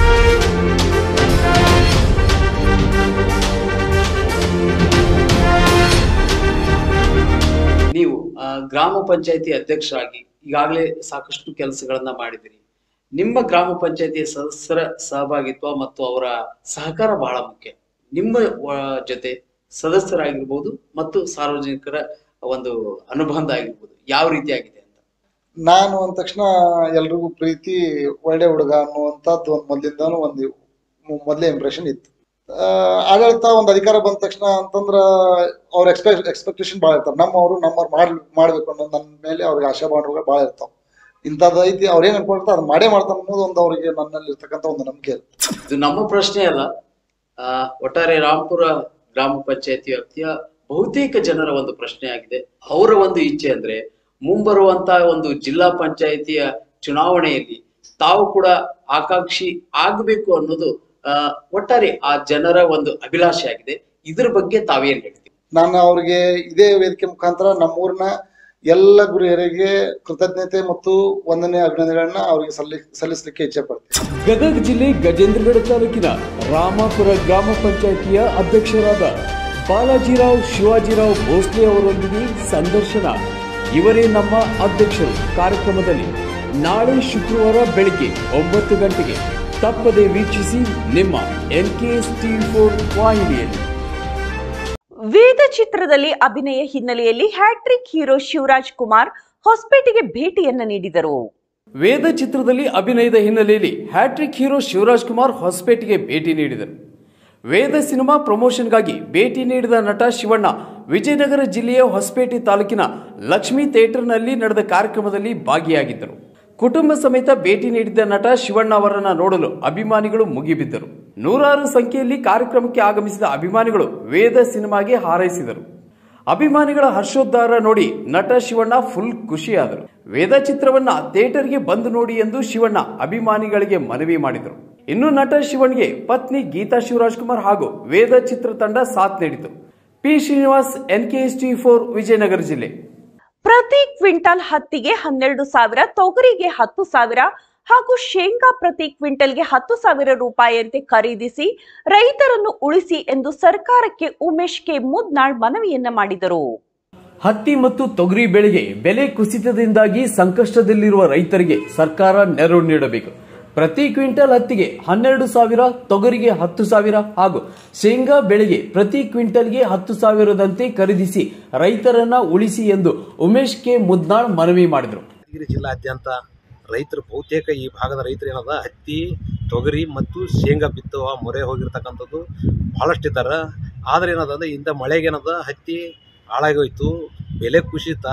ನೀವು ಆ, ಗ್ರಾಮ ಪಂಚಾಯತಿ ಅಧ್ಯಕ್ಷರಾಗಿ ಈಗಾಗಲೇ ಸಾಕಷ್ಟು ಕೆಲಸಗಳನ್ನ ಮಾಡಿದಿರಿ ನಿಮ್ಮ ಗ್ರಾಮ ಪಂಚಾಯತಿಯ ಸದಸ್ಯರ ಸಹಭಾಗಿತ್ವ ಮತ್ತು ಅವರ ಸಹಕಾರ ಬಹಳ ಮುಖ್ಯ ನಿಮ್ಮ ಆ, ಜೊತೆ ಸದಸ್ಯರಾಗಿರ್ಬೋದು ಮತ್ತು ಸಾರ್ವಜನಿಕರ ಒಂದು ಅನುಬಂಧ ಆಗಿರ್ಬೋದು ಯಾವ ರೀತಿಯಾಗಿದೆ ನಾನು ಅಂದ ತಕ್ಷಣ ಎಲ್ರಿಗೂ ಪ್ರೀತಿ ಒಳ್ಳೆ ಹುಡುಗ ಅನ್ನುವಂಥದ್ದು ಒಂದು ಮೊದಲಿಂದಾನು ಒಂದು ಮೊದಲೇ ಇಂಪ್ರೆಷನ್ ಇತ್ತು ಆ, ಆಡಳಿತ ಒಂದು ಅಧಿಕಾರ ಬಂದ ತಕ್ಷಣ ಅಂತಂದ್ರ ಅವ್ರ ಎಕ್ಸ್ಪೆಕ್ಟ್ ಎಕ್ಸ್ಪೆಕ್ಟೇಷನ್ ಭಾಳ ಇರ್ತಾವ ನಮ್ಮವರು ನಮ್ಮವ್ರು ಮಾಡ್ ಮಾಡ್ಬೇಕು ಅನ್ನೋ ನನ್ನ ಮೇಲೆ ಅವ್ರಿಗೆ ಆಶಾ ಭಾವನೆಗಳು ಭಾಳ ಇರ್ತಾವ ಇಂಥದ್ದು ಐತಿ ಅವ್ರು ಏನ್ ಅನ್ಕೊಂಡಿರ್ತಾರೆ ಅದು ಮಾಡೇ ಮಾಡ್ತಾನೆ ಅನ್ನೋದು ಒಂದು ಅವ್ರಿಗೆ ನನ್ನಲ್ಲಿ ಇರ್ತಕ್ಕಂಥ ಒಂದು ನಂಬಿಕೆ ಇರುತ್ತೆ ಇದು ನಮ್ಮ ಪ್ರಶ್ನೆ ಅಲ್ಲ ಆ, ಒಟ್ಟಾರೆ ರಾಂಪುರ ಗ್ರಾಮ ಪಂಚಾಯತಿ ವ್ಯಾಪ್ತಿಯ ಬಹುತೇಕ ಜನರ ಒಂದು ಪ್ರಶ್ನೆ ಆಗಿದೆ ಅವರ ಒಂದು ಇಚ್ಛೆ ಅಂದ್ರೆ ಮುಂಬರುವಂತ ಒಂದು ಜಿಲ್ಲಾ ಪಂಚಾಯತಿಯ ಚುನಾವಣೆಯಲ್ಲಿ ತಾವು ಕೂಡ ಆಕಾಂಕ್ಷಿ ಆಗಬೇಕು ಅನ್ನೋದು ಆ, ಒಟ್ಟಾರೆ ಆ ಜನರ ಒಂದು ಅಭಿಲಾಷೆ ಆಗಿದೆ ಇದ್ರ ಬಗ್ಗೆ ತಾವೇನ್ ಹೇಳ್ತೀವಿ ನಾನು ಅವ್ರಿಗೆ ಇದೇ ವೇದಿಕೆ ಮುಖಾಂತರ ನಮ್ಮೂರಿನ ಎಲ್ಲ ಗುರಿಯರಿಗೆ ಕೃತಜ್ಞತೆ ಮತ್ತು ವಂದನೆ ಅಭಿನಂದನೆಗಳನ್ನ ಅವರಿಗೆ ಸಲ್ಲಿ ಸಲ್ಲಿಸಲಿಕ್ಕೆ ಇಚ್ಛೆ ಪಡ್ತೀನಿ ಗದಗ ಜಿಲ್ಲೆ ಗಜೇಂದ್ರಗಡ ತಾಲೂಕಿನ ರಾಮಾಪುರ ಗ್ರಾಮ ಪಂಚಾಯಿತಿಯ ಅಧ್ಯಕ್ಷರಾದ ಬಾಲಾಜಿರಾವ್ ಶಿವಾಜಿರಾವ್ ಭೋಸ್ಲೆ ಅವರೊಂದಿಗೆ ಸಂದರ್ಶನ ಇವರೇ ನಮ್ಮ ಅಧ್ಯಕ್ಷರು ಕಾರ್ಯಕ್ರಮದಲ್ಲಿ ನಾಳೆ ಶುಕ್ರವಾರ ಬೆಳಿಗ್ಗೆ ಒಂಬತ್ತು ಗಂಟೆಗೆ ತಪ್ಪದೆ ವೀಕ್ಷಿಸಿ ನಿಮ್ಮ ಎನ್ಕೆಎಸ್ ಟಿವಿ ಫೋರ್ ವಾಹಿನಿಯಲ್ಲಿ ವೇದ ಚಿತ್ರದಲ್ಲಿ ಅಭಿನಯ ಹಿನ್ನೆಲೆಯಲ್ಲಿ ಹ್ಯಾಟ್ರಿಕ್ ಹೀರೋ ಶಿವರಾಜ್ ಕುಮಾರ್ ಹೊಸಪೇಟೆಗೆ ಭೇಟಿಯನ್ನ ನೀಡಿದರು ವೇದ ಚಿತ್ರದಲ್ಲಿ ಅಭಿನಯದ ಹಿನ್ನೆಲೆಯಲ್ಲಿ ಹ್ಯಾಟ್ರಿಕ್ ಹೀರೋ ಶಿವರಾಜ್ ಕುಮಾರ್ ಹೊಸಪೇಟೆಗೆ ಭೇಟಿ ನೀಡಿದರು ವೇದ ಸಿನಿಮಾ ಪ್ರಮೋಷನ್ಗಾಗಿ ಭೇಟಿ ನೀಡಿದ ನಟ ಶಿವಣ್ಣ ವಿಜಯನಗರ ಜಿಲ್ಲೆಯ ಹೊಸಪೇಟೆ ತಾಲೂಕಿನ ಲಕ್ಷ್ಮೀ ಥಿಯೇಟರ್ನಲ್ಲಿ ನಡೆದ ಕಾರ್ಯಕ್ರಮದಲ್ಲಿ ಭಾಗಿಯಾಗಿದ್ದರು ಕುಟುಂಬ ಸಮೇತ ಭೇಟಿ ನೀಡಿದ್ದ ನಟ ಶಿವಣ್ಣ ಅವರನ್ನ ನೋಡಲು ಅಭಿಮಾನಿಗಳು ಮುಗಿಬಿದ್ದರು ನೂರಾರು ಸಂಖ್ಯೆಯಲ್ಲಿ ಕಾರ್ಯಕ್ರಮಕ್ಕೆ ಆಗಮಿಸಿದ ಅಭಿಮಾನಿಗಳು ವೇದ ಸಿನಿಮಾಗೆ ಹಾರೈಸಿದರು ಅಭಿಮಾನಿಗಳ ಹರ್ಷೋದ್ಧಾರ ನೋಡಿ ನಟ ಶಿವಣ್ಣ ಫುಲ್ ಖುಷಿಯಾದರು ವೇದ ಚಿತ್ರವನ್ನ ಥಿಯೇಟರ್ಗೆ ಬಂದು ನೋಡಿ ಎಂದು ಶಿವಣ್ಣ ಅಭಿಮಾನಿಗಳಿಗೆ ಮನವಿ ಮಾಡಿದರು ಇನ್ನು ನಟ ಶಿವಣ್ಗೆ ಪತ್ನಿ ಗೀತಾ ಶಿವರಾಜ್ ಕುಮಾರ್ ಹಾಗೂ ವೇದ ಚಿತ್ರತಂಡ ಸಾಥ್ ನೀಡಿತು P Srinivas NKS T four Vijayanagara ಜಿಲ್ಲೆ ಪ್ರತಿ ಕ್ವಿಂಟಾಲ್ ಹತ್ತಿಗೆ ಹನ್ನೆರಡು ಸಾವಿರ ತೊಗರಿಗೆ ಹತ್ತು ಸಾವಿರ ಹಾಗೂ ಶೇಂಗಾ ಪ್ರತಿ ಕ್ವಿಂಟಲ್ಗೆ ಹತ್ತು ಸಾವಿರ ರೂಪಾಯಿಯಂತೆ ಖರೀದಿಸಿ ರೈತರನ್ನು ಉಳಿಸಿ ಎಂದು ಸರ್ಕಾರಕ್ಕೆ ಉಮೇಶ್ ಕೆ ಮುದ್ನಾಳ್ ಮನವಿಯನ್ನ ಮಾಡಿದರು ಹತ್ತಿ ಮತ್ತು ತೊಗರಿ ಬೆಳೆಗೆ ಬೆಲೆ ಕುಸಿತದಿಂದಾಗಿ ಸಂಕಷ್ಟದಲ್ಲಿರುವ ರೈತರಿಗೆ ಸರ್ಕಾರ ನೆರವು ನೀಡಬೇಕು ಪ್ರತಿ ಕ್ವಿಂಟಲ್ ಹತ್ತಿಗೆ ಹನ್ನೆರಡು ಸಾವಿರ ತೊಗರಿಗೆ ಹತ್ತು ಸಾವಿರ ಹಾಗೂ ಶೇಂಗಾ ಬೆಳೆಗೆ ಪ್ರತಿ ಕ್ವಿಂಟಲ್ಗೆ ಹತ್ತು ಸಾವಿರದಂತೆ ಖರೀದಿಸಿ ರೈತರನ್ನ ಉಳಿಸಿ ಎಂದು ಉಮೇಶ್ ಕೆ ಮುದ್ನಾಳ್ ಮನವಿ ಮಾಡಿದರು ಯಾದಗಿರಿ ಜಿಲ್ಲಾದ್ಯಂತ ರೈತರು ಬಹುತೇಕ ಈ ಭಾಗದ ರೈತರು ಏನದ ಹತ್ತಿ ತೊಗರಿ ಮತ್ತು ಶೇಂಗಾ ಬಿತ್ತುವ ಮೊರೆ ಹೋಗಿರ್ತಕ್ಕಂಥದ್ದು ಭಾಳಷ್ಟು ಇದ್ದಾರೆ ಆದ್ರೆ ಏನದ ಅಂದ್ರೆ ಇಂಥ ಮಳೆಗೆ ಏನದ ಹತ್ತಿ ಹಾಳಾಗೋಯ್ತು ಬೆಲೆ ಕುಸಿತ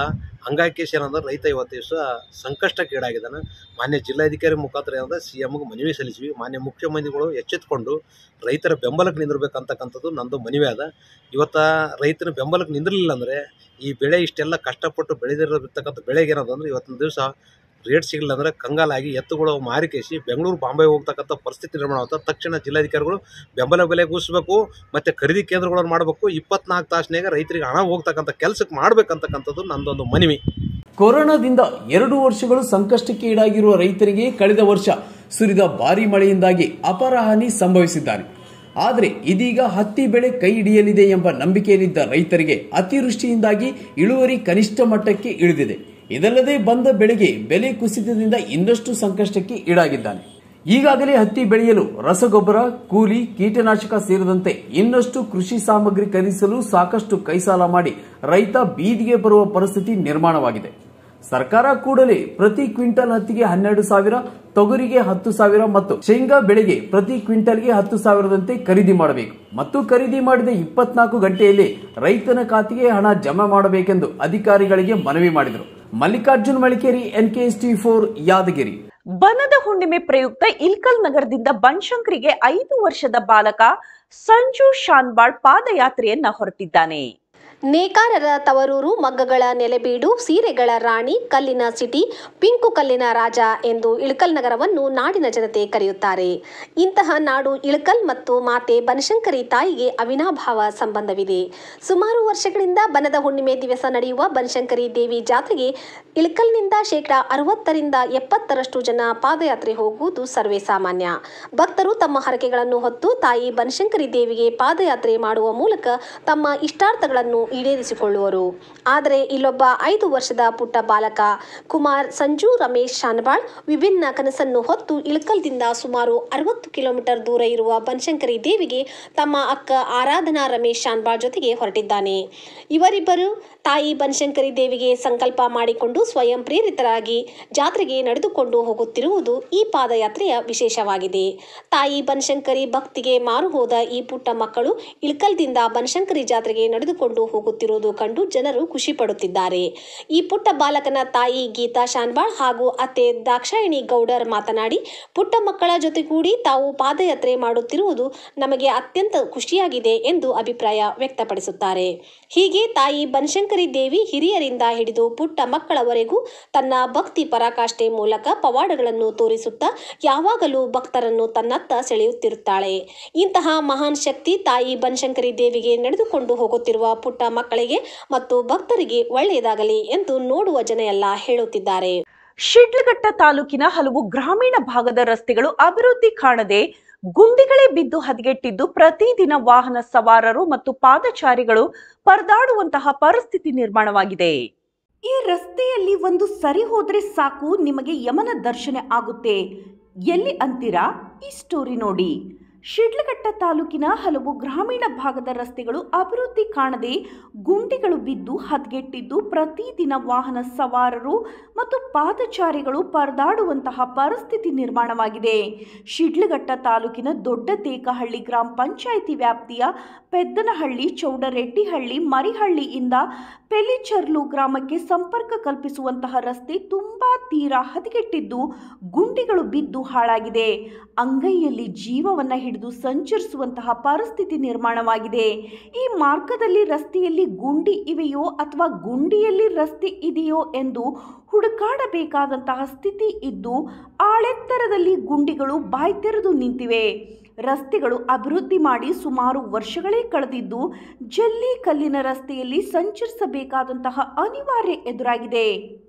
ಹಂಗಾಗಿ ಏನಂದ್ರೆ ರೈತ ಇವತ್ತು ದಿವಸ ಸಂಕಷ್ಟಕ್ಕೀಡಾಗಿದ್ದಾನೆ ಮಾನ್ಯ ಜಿಲ್ಲಾಧಿಕಾರಿ ಮುಖಾಂತರ ಏನಂದ್ರೆ ಸಿ ಎಮ್ಗೆ ಮನವಿ ಸಲ್ಲಿಸಿವಿ ಮಾನ್ಯ ಮುಖ್ಯಮಂತ್ರಿಗಳು ಎಚ್ಚೆತ್ತುಕೊಂಡು ರೈತರ ಬೆಂಬಲಕ್ಕೆ ನಿಂದಿರ್ಬೇಕಂತಕ್ಕಂಥದ್ದು ನಂದು ಮನವಿ ಅದ ಇವತ್ತು ರೈತನ ಬೆಂಬಲಕ್ಕೆ ನಿಂದಿರಲಿಲ್ಲ ಅಂದರೆ ಈ ಬೆಳೆ ಇಷ್ಟೆಲ್ಲ ಕಷ್ಟಪಟ್ಟು ಬೆಳೆದಿರತಕ್ಕಂಥ ಬೆಳೆಗೆ ಏನದ ಅಂದ್ರೆ ಇವತ್ತಿನ ದಿವಸ ರೇಟ್ ಸಿಗಲಿಲ್ಲ ಅಂದರೆ ಕಂಗಾಲಾಗಿ ಎತ್ತುಗಳು ಮಾರಿಕೇಸಿ ಬೆಂಗಳೂರು ಬಾಂಬೆ ಹೋಗ್ತಕ್ಕಂಥ ಪರಿಸ್ಥಿತಿ ನಿರ್ಮಾಣ ಆಗುತ್ತೆ ತಕ್ಷಣ ಜಿಲ್ಲಾಧಿಕಾರಿಗಳು ಬೆಂಬಲ ಬೆಲೆ ಕೂಡಿಸ್ಬೇಕು ಮತ್ತು ಖರೀದಿ ಕೇಂದ್ರಗಳನ್ನು ಮಾಡಬೇಕು ಇಪ್ಪತ್ನಾಲ್ಕು ತಾಸಿನಾಗ ರೈತರಿಗೆ ಹಣ ಹೋಗ್ತಕ್ಕಂಥ ಕೆಲಸಕ್ಕೆ ಮಾಡ್ಬೇಕಂತಕ್ಕಂಥದ್ದು ನಂದೊಂದು ಮನವಿ ಕೊರೋನಾದಿಂದ ಎರಡು ವರ್ಷಗಳು ಸಂಕಷ್ಟಕ್ಕೆ ಈಡಾಗಿರುವ ರೈತರಿಗೆ ಕಳೆದ ವರ್ಷ ಸುರಿದ ಭಾರಿ ಮಳೆಯಿಂದಾಗಿ ಅಪಾರ ಹಾನಿ ಸಂಭವಿಸಿದ್ದಾರೆ ಆದರೆ ಇದೀಗ ಹತ್ತಿ ಬೆಳೆ ಕೈ ಹಿಡಿಯಲಿದೆ ಎಂಬ ನಂಬಿಕೆಯಲ್ಲಿದ್ದ ರೈತರಿಗೆ ಅತಿವೃಷ್ಟಿಯಿಂದಾಗಿ ಇಳುವರಿ ಕನಿಷ್ಠ ಮಟ್ಟಕ್ಕೆ ಇಳಿದಿದೆ ಇದಲ್ಲದೆ ಬಂದ ಬೆಳೆಗೆ ಬೆಲೆ ಕುಸಿತದಿಂದ ಇನ್ನಷ್ಟು ಸಂಕಷ್ಟಕ್ಕೆ ಈಡಾಗಿದ್ದಾನೆ ಈಗಾಗಲೇ ಹತ್ತಿ ಬೆಳೆಯಲು ರಸಗೊಬ್ಬರ ಕೂಲಿ ಕೀಟನಾಶಕ ಸೇರಿದಂತೆ ಇನ್ನಷ್ಟು ಕೃಷಿ ಸಾಮಗ್ರಿ ಖರೀದಿಸಲು ಸಾಕಷ್ಟು ಕೈಸಾಲ ಮಾಡಿ ರೈತ ಬೀದಿಗೆ ಬರುವ ಪರಿಸ್ಥಿತಿ ನಿರ್ಮಾಣವಾಗಿದೆ ಸರ್ಕಾರ ಕೂಡಲೇ ಪ್ರತಿ ಕ್ವಿಂಟಲ್ ಹತ್ತಿಗೆ ಹನ್ನೆರಡು ಸಾವಿರ ತೊಗರಿಗೆ ಹತ್ತು ಸಾವಿರ ಮತ್ತು ಶೇಂಗಾ ಬೆಳೆಗೆ ಪ್ರತಿ ಕ್ವಿಂಟಲ್ಗೆ ಹತ್ತು ಸಾವಿರದಂತೆ ಖರೀದಿ ಮಾಡಬೇಕು ಮತ್ತು ಖರೀದಿ ಮಾಡಿದ ಇಪ್ಪತ್ನಾಲ್ಕು ಗಂಟೆಯಲ್ಲಿ ರೈತನ ಖಾತೆಗೆ ಹಣ ಜಮಾ ಮಾಡಬೇಕೆಂದು ಅಧಿಕಾರಿಗಳಿಗೆ ಮನವಿ ಮಾಡಿದರು Mallikarjun Malikeri NKS T four Yadagiri ಬನದ ಹುಣ್ಣಿಮೆ ಪ್ರಯುಕ್ತ ಇಲ್ಕಲ್ ನಗರದಿಂದ ಬನಶಂಕರಿಗೆ ಐದು ವರ್ಷದ ಬಾಲಕ ಸಂಜು ಶಾನ್ಬಾಳ್ ಪಾದಯಾತ್ರೆಯನ್ನ ಹೊರಟಿದ್ದಾನೆ ನೇಕಾರರ ತವರೂರು ಮಗ್ಗಗಳ ನೆಲೆಬೀಡು ಸೀರೆಗಳ ರಾಣಿ ಕಲ್ಲಿನ ಸಿಟಿ ಪಿಂಕು ಕಲ್ಲಿನ ರಾಜ ಎಂದು ಇಳಕಲ್ ನಗರವನ್ನು ನಾಡಿನ ಜನತೆ ಕರೆಯುತ್ತಾರೆ ಇಂತಹ ನಾಡು ಇಳಕಲ್ ಮತ್ತು ಮಾತೆ ಬನಶಂಕರಿ ತಾಯಿಗೆ ಅವಿನಾಭಾವ ಸಂಬಂಧವಿದೆ ಸುಮಾರು ವರ್ಷಗಳಿಂದ ಬನದ ಹುಣ್ಣಿಮೆ ದಿವಸ ನಡೆಯುವ ಬನಶಂಕರಿ ದೇವಿ ಜಾತ್ರೆಗೆ ಇಳಕಲ್ನಿಂದ ಶೇಕಡಾ ಅರವತ್ತರಿಂದ ಎಪ್ಪತ್ತರಷ್ಟು ಜನ ಪಾದಯಾತ್ರೆ ಹೋಗುವುದು ಸರ್ವೇ ಸಾಮಾನ್ಯ ಭಕ್ತರು ತಮ್ಮ ಹರಕೆಗಳನ್ನು ಹೊತ್ತು ತಾಯಿ ಬನಶಂಕರಿ ದೇವಿಗೆ ಪಾದಯಾತ್ರೆ ಮಾಡುವ ಮೂಲಕ ತಮ್ಮ ಇಷ್ಟಾರ್ಥಗಳನ್ನು ಈಡೇರಿಸಿಕೊಳ್ಳುವರು ಆದರೆ ಇಲ್ಲೊಬ್ಬ ಐದು ವರ್ಷದ ಪುಟ್ಟ ಬಾಲಕ ಕುಮಾರ್ ಸಂಜು ರಮೇಶ್ ಶಾನಬಾಳ್ ವಿಭಿನ್ನ ಕನಸನ್ನು ಹೊತ್ತು ಇಳಕಲ್ದಿಂದ ಸುಮಾರು ಅರವತ್ತು ಕಿಲೋಮೀಟರ್ ದೂರ ಇರುವ ಬನಶಂಕರಿ ದೇವಿಗೆ ತಮ್ಮ ಅಕ್ಕ ಆರಾಧನಾ ರಮೇಶ್ ಶಾನ್ಬಾಳ್ ಜೊತೆಗೆ ಹೊರಟಿದ್ದಾನೆ ಇವರಿಬ್ಬರು ತಾಯಿ ಬನಶಂಕರಿ ದೇವಿಗೆ ಸಂಕಲ್ಪ ಮಾಡಿಕೊಂಡು ಸ್ವಯಂ ಪ್ರೇರಿತರಾಗಿ ಜಾತ್ರೆಗೆ ನಡೆದುಕೊಂಡು ಹೋಗುತ್ತಿರುವುದು ಈ ಪಾದಯಾತ್ರೆಯ ವಿಶೇಷವಾಗಿದೆ ತಾಯಿ ಬನಶಂಕರಿ ಭಕ್ತಿಗೆ ಮಾರು ಹೋದ ಈ ಪುಟ್ಟ ಮಕ್ಕಳು ಇಳಕಲ್ದಿಂದ ಬನಶಂಕರಿ ಜಾತ್ರೆಗೆ ನಡೆದುಕೊಂಡು ಹೋಗುತ್ತಿರುವುದು ಕಂಡು ಜನರು ಖುಷಿ ಪಡುತ್ತಿದ್ದಾರೆ ಈ ಪುಟ್ಟ ಬಾಲಕನ ತಾಯಿ ಗೀತಾ ಶಾನ್ಬಾಳ್ ಹಾಗೂ ಅತ್ತೆ ದಾಕ್ಷಾಯಿಣಿ ಗೌಡರ್ ಮಾತನಾಡಿ ಪುಟ್ಟ ಮಕ್ಕಳ ಜೊತೆಗೂಡಿ ತಾವು ಪಾದಯಾತ್ರೆ ಮಾಡುತ್ತಿರುವುದು ನಮಗೆ ಅತ್ಯಂತ ಖುಷಿಯಾಗಿದೆ ಎಂದು ಅಭಿಪ್ರಾಯ ವ್ಯಕ್ತಪಡಿಸುತ್ತಾರೆ ಹೀಗೆ ತಾಯಿ ಬನಶಂಕರಿ ದೇವಿ ಹಿರಿಯರಿಂದ ಹಿಡಿದು ಪುಟ್ಟ ಮಕ್ಕಳವರೆಗೂ ತನ್ನ ಭಕ್ತಿ ಪರಾಕಾಷ್ಠೆ ಮೂಲಕ ಪವಾಡಗಳನ್ನು ತೋರಿಸುತ್ತಾ ಯಾವಾಗಲೂ ಭಕ್ತರನ್ನು ತನ್ನತ್ತ ಸೆಳೆಯುತ್ತಿರುತ್ತಾಳೆ ಇಂತಹ ಮಹಾನ್ ಶಕ್ತಿ ತಾಯಿ ಬನಶಂಕರಿ ದೇವಿಗೆ ನಡೆದುಕೊಂಡು ಹೋಗುತ್ತಿರುವ ಪುಟ್ಟ ಮಕ್ಕಳಿಗೆ ಮತ್ತು ಭಕ್ತರಿಗೆ ಒಳ್ಳೆಯದಾಗಲಿ ಎಂದು ನೋಡುವ ಜನ ಎಲ್ಲ ಹೇಳುತ್ತಿದ್ದಾರೆ ಶಿಡ್ಲಘಟ್ಟ ತಾಲೂಕಿನ ಹಲವು ಗ್ರಾಮೀಣ ಭಾಗದ ರಸ್ತೆಗಳು ಅಭಿವೃದ್ಧಿ ಕಾಣದೆ ಗುಂಡಿಗಳೇ ಬಿದ್ದು ಹದಗೆಟ್ಟಿದ್ದು ಪ್ರತಿದಿನ ವಾಹನ ಸವಾರರು ಮತ್ತು ಪಾದಚಾರಿಗಳು ಪರದಾಡುವಂತಹ ಪರಿಸ್ಥಿತಿ ನಿರ್ಮಾಣವಾಗಿದೆ ಈ ರಸ್ತೆಯಲ್ಲಿ ಒಂದು ಸರಿ ಹೋದ್ರೆ ಸಾಕು ನಿಮಗೆ ಯಮನ ದರ್ಶನ ಆಗುತ್ತೆ ಎಲ್ಲಿ ಅಂತೀರಾ ಈ ಸ್ಟೋರಿ ನೋಡಿ ಶಿಡ್ಲಘಟ್ಟ ತಾಲೂಕಿನ ಹಲವು ಗ್ರಾಮೀಣ ಭಾಗದ ರಸ್ತೆಗಳು ಅಭಿವೃದ್ಧಿ ಕಾಣದೆ ಗುಂಡಿಗಳು ಬಿದ್ದು ಹದಗೆಟ್ಟಿದ್ದು ಪ್ರತಿದಿನ ವಾಹನ ಸವಾರರು ಮತ್ತು ಪಾದಚಾರಿಗಳು ಪರದಾಡುವಂತಹ ಪರಿಸ್ಥಿತಿ ನಿರ್ಮಾಣವಾಗಿದೆ ಶಿಡ್ಲಘಟ್ಟ ತಾಲೂಕಿನ ದೊಡ್ಡ ತೇಕಹಳ್ಳಿ ಗ್ರಾಮ ಪಂಚಾಯಿತಿ ವ್ಯಾಪ್ತಿಯ ಪೆದ್ದನಹಳ್ಳಿ ಚೌಡರೆಡ್ಡಿಹಳ್ಳಿ ಮರಿಹಳ್ಳಿಯಿಂದ ಪೆಲಿಚರ್ಲು ಗ್ರಾಮಕ್ಕೆ ಸಂಪರ್ಕ ಕಲ್ಪಿಸುವಂತಹ ರಸ್ತೆ ತುಂಬಾ ತೀರಾ ಹದಗೆಟ್ಟಿದ್ದು ಗುಂಡಿಗಳು ಬಿದ್ದು ಹಾಳಾಗಿದೆ ಅಂಗೈಯಲ್ಲಿ ಜೀವವನ್ನ ಹಿಡಿದು ಸಂಚರಿಸುವಂತಹ ಪರಿಸ್ಥಿತಿ ನಿರ್ಮಾಣವಾಗಿದೆ ಈ ಮಾರ್ಗದಲ್ಲಿ ರಸ್ತೆಯಲ್ಲಿ ಗುಂಡಿ ಇವೆಯೋ ಅಥವಾ ಗುಂಡಿಯಲ್ಲಿ ರಸ್ತೆ ಇದೆಯೋ ಎಂದು ಹುಡುಕಾಡಬೇಕಾದಂತಹ ಸ್ಥಿತಿ ಇದ್ದು ಆಳೆತ್ತರದಲ್ಲಿ ಗುಂಡಿಗಳು ಬಾಯ್ತೆರೆದು ನಿಂತಿವೆ ರಸ್ತೆಗಳು ಅಭಿವೃದ್ಧಿ ಮಾಡಿ ಸುಮಾರು ವರ್ಷಗಳೇ ಕಳೆದಿದ್ದು ಜಲ್ಲಿ ಕಲ್ಲಿನ ರಸ್ತೆಯಲ್ಲಿ ಸಂಚರಿಸಬೇಕಾದಂತಹ ಅನಿವಾರ್ಯ ಎದುರಾಗಿದೆ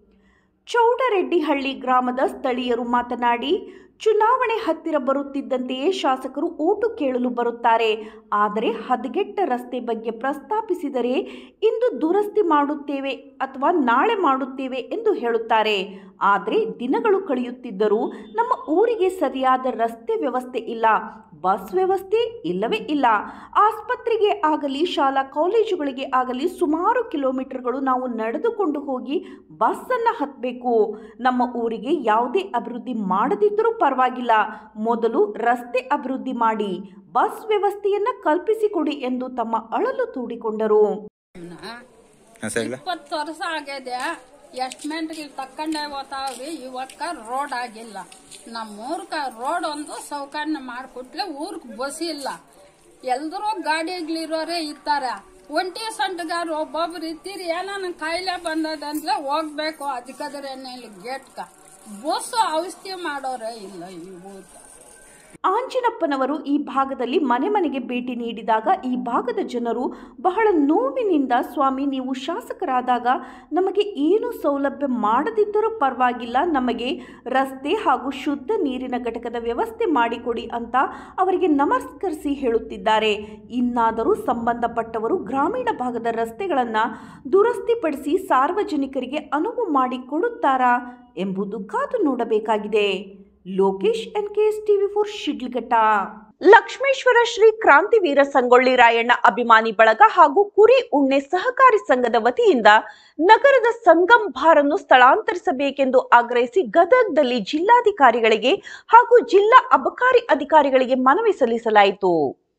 ಚೌಡರೆಡ್ಡಿಹಳ್ಳಿ ಗ್ರಾಮದ ಸ್ಥಳೀಯರು ಮಾತನಾಡಿ ಚುನಾವಣೆ ಹತ್ತಿರ ಬರುತ್ತಿದ್ದಂತೆಯೇ ಶಾಸಕರು ಓಟು ಕೇಳಲು ಬರುತ್ತಾರೆ ಆದರೆ ಹದಗೆಟ್ಟ ರಸ್ತೆ ಬಗ್ಗೆ ಪ್ರಸ್ತಾಪಿಸಿದರೆ ಇಂದು ದುರಸ್ತಿ ಮಾಡುತ್ತೇವೆ ಅಥವಾ ನಾಳೆ ಮಾಡುತ್ತೇವೆ ಎಂದು ಹೇಳುತ್ತಾರೆ ಆದರೆ ದಿನಗಳು ಕಳೆಯುತ್ತಿದ್ದರೂ ನಮ್ಮ ಊರಿಗೆ ಸರಿಯಾದ ರಸ್ತೆ ವ್ಯವಸ್ಥೆ ಇಲ್ಲ ಬಸ್ ವ್ಯವಸ್ಥೆ ಇಲ್ಲವೇ ಇಲ್ಲ ಆಸ್ಪತ್ರೆಗೆ ಆಗಲಿ ಶಾಲಾ ಕಾಲೇಜುಗಳಿಗೆ ಆಗಲಿ ಸುಮಾರು ಕಿಲೋಮೀಟರ್ಗಳು ನಾವು ನಡೆದುಕೊಂಡು ಹೋಗಿ ಬಸ್ಸನ್ನು ಹತ್ತಬೇಕು ನಮ್ಮ ಊರಿಗೆ ಯಾವುದೇ ಅಭಿವೃದ್ಧಿ ಮಾಡದಿದ್ದರೂ ಪರವಾಗಿಲ್ಲ ಮೊದಲು ರಸ್ತೆ ಅಭಿವೃದ್ಧಿ ಮಾಡಿ ಬಸ್ ವ್ಯವಸ್ಥೆಯನ್ನ ಕಲ್ಪಿಸಿಕೊಡಿ ಎಂದು ತಮ್ಮ ಅಳಲು ತೋಡಿಕೊಂಡರು ಇಪ್ಪತ್ತು ವರ್ಷ ಆಗಿದೆ ಎಸ್ಟಿಮೇಟ್ಗೆ ತಕ್ಕಂಡೆ ಹೋತಾವ್ರಿ ಇವಕ್ಕ ರೋಡ್ ಆಗಿಲ್ಲ ನಮ್ಮೂರ್ಕ ರೋಡ್ ಒಂದು ಸೌಕರ್ಯ ಮಾಡಿಕೊಟ್ಲೆ ಊರ್ಗ್ ಬಸ್ ಇಲ್ಲ ಎಲ್ರೂ ಗಾಡಿಗಳಿರೋರೇ ಇರ್ತಾರೆ ಒಂಟಿ ಸಂಟಗಾರ ಒಬ್ಬೊಬ್ರು ಇತ್ತೀರಿ ಏನಾನ ಕಾಯಿಲೆ ಬಂದದಂದ್ರೆ ಹೋಗ್ಬೇಕು ಅದಕ್ಕದ್ರೆ ಗೇಟ್ಕ ಬಸ್ ಔಷಧಿ ಮಾಡೋರೇ ಇಲ್ಲ ಈ ಊರ್ಗ ಆಂಜಿನಪ್ಪನವರು ಈ ಭಾಗದಲ್ಲಿ ಮನೆ ಮನೆಗೆ ಭೇಟಿ ನೀಡಿದಾಗ ಈ ಭಾಗದ ಜನರು ಬಹಳ ನೋವಿನಿಂದ ಸ್ವಾಮಿ ನೀವು ಶಾಸಕರಾದಾಗ ನಮಗೆ ಏನು ಸೌಲಭ್ಯ ಮಾಡದಿದ್ದರೂ ಪರವಾಗಿಲ್ಲ ನಮಗೆ ರಸ್ತೆ ಹಾಗೂ ಶುದ್ಧ ನೀರಿನ ಘಟಕದ ವ್ಯವಸ್ಥೆ ಮಾಡಿಕೊಡಿ ಅಂತ ಅವರಿಗೆ ನಮಸ್ಕರಿಸಿ ಹೇಳುತ್ತಿದ್ದಾರೆ ಇನ್ನಾದರೂ ಸಂಬಂಧಪಟ್ಟವರು ಗ್ರಾಮೀಣ ಭಾಗದ ರಸ್ತೆಗಳನ್ನು ದುರಸ್ತಿಪಡಿಸಿ ಸಾರ್ವಜನಿಕರಿಗೆ ಅನುವು ಮಾಡಿಕೊಡುತ್ತಾರಾ ಎಂಬುದು ಕಾದು ನೋಡಬೇಕಾಗಿದೆ Lokesh N K S TV four Shidlaghatta Lakshmeshwar Shri ಕ್ರಾಂತಿವೀರ ಸಂಗೊಳ್ಳಿ ರಾಯಣ್ಣ ಅಭಿಮಾನಿ ಬಳಗ ಹಾಗೂ ಕುರಿ ಉಣ್ಣೆ ಸಹಕಾರಿ ಸಂಘದ ವತಿಯಿಂದ ನಗರದ ಸಂಗಮ್ ಬಾರನ್ನು ಸ್ಥಳಾಂತರಿಸಬೇಕೆಂದು ಆಗ್ರಹಿಸಿ ಗದಗದಲ್ಲಿ ಜಿಲ್ಲಾಧಿಕಾರಿಗಳಿಗೆ ಹಾಗೂ ಜಿಲ್ಲಾ ಅಬಕಾರಿ ಅಧಿಕಾರಿಗಳಿಗೆ ಮನವಿ ಸಲ್ಲಿಸಲಾಯಿತು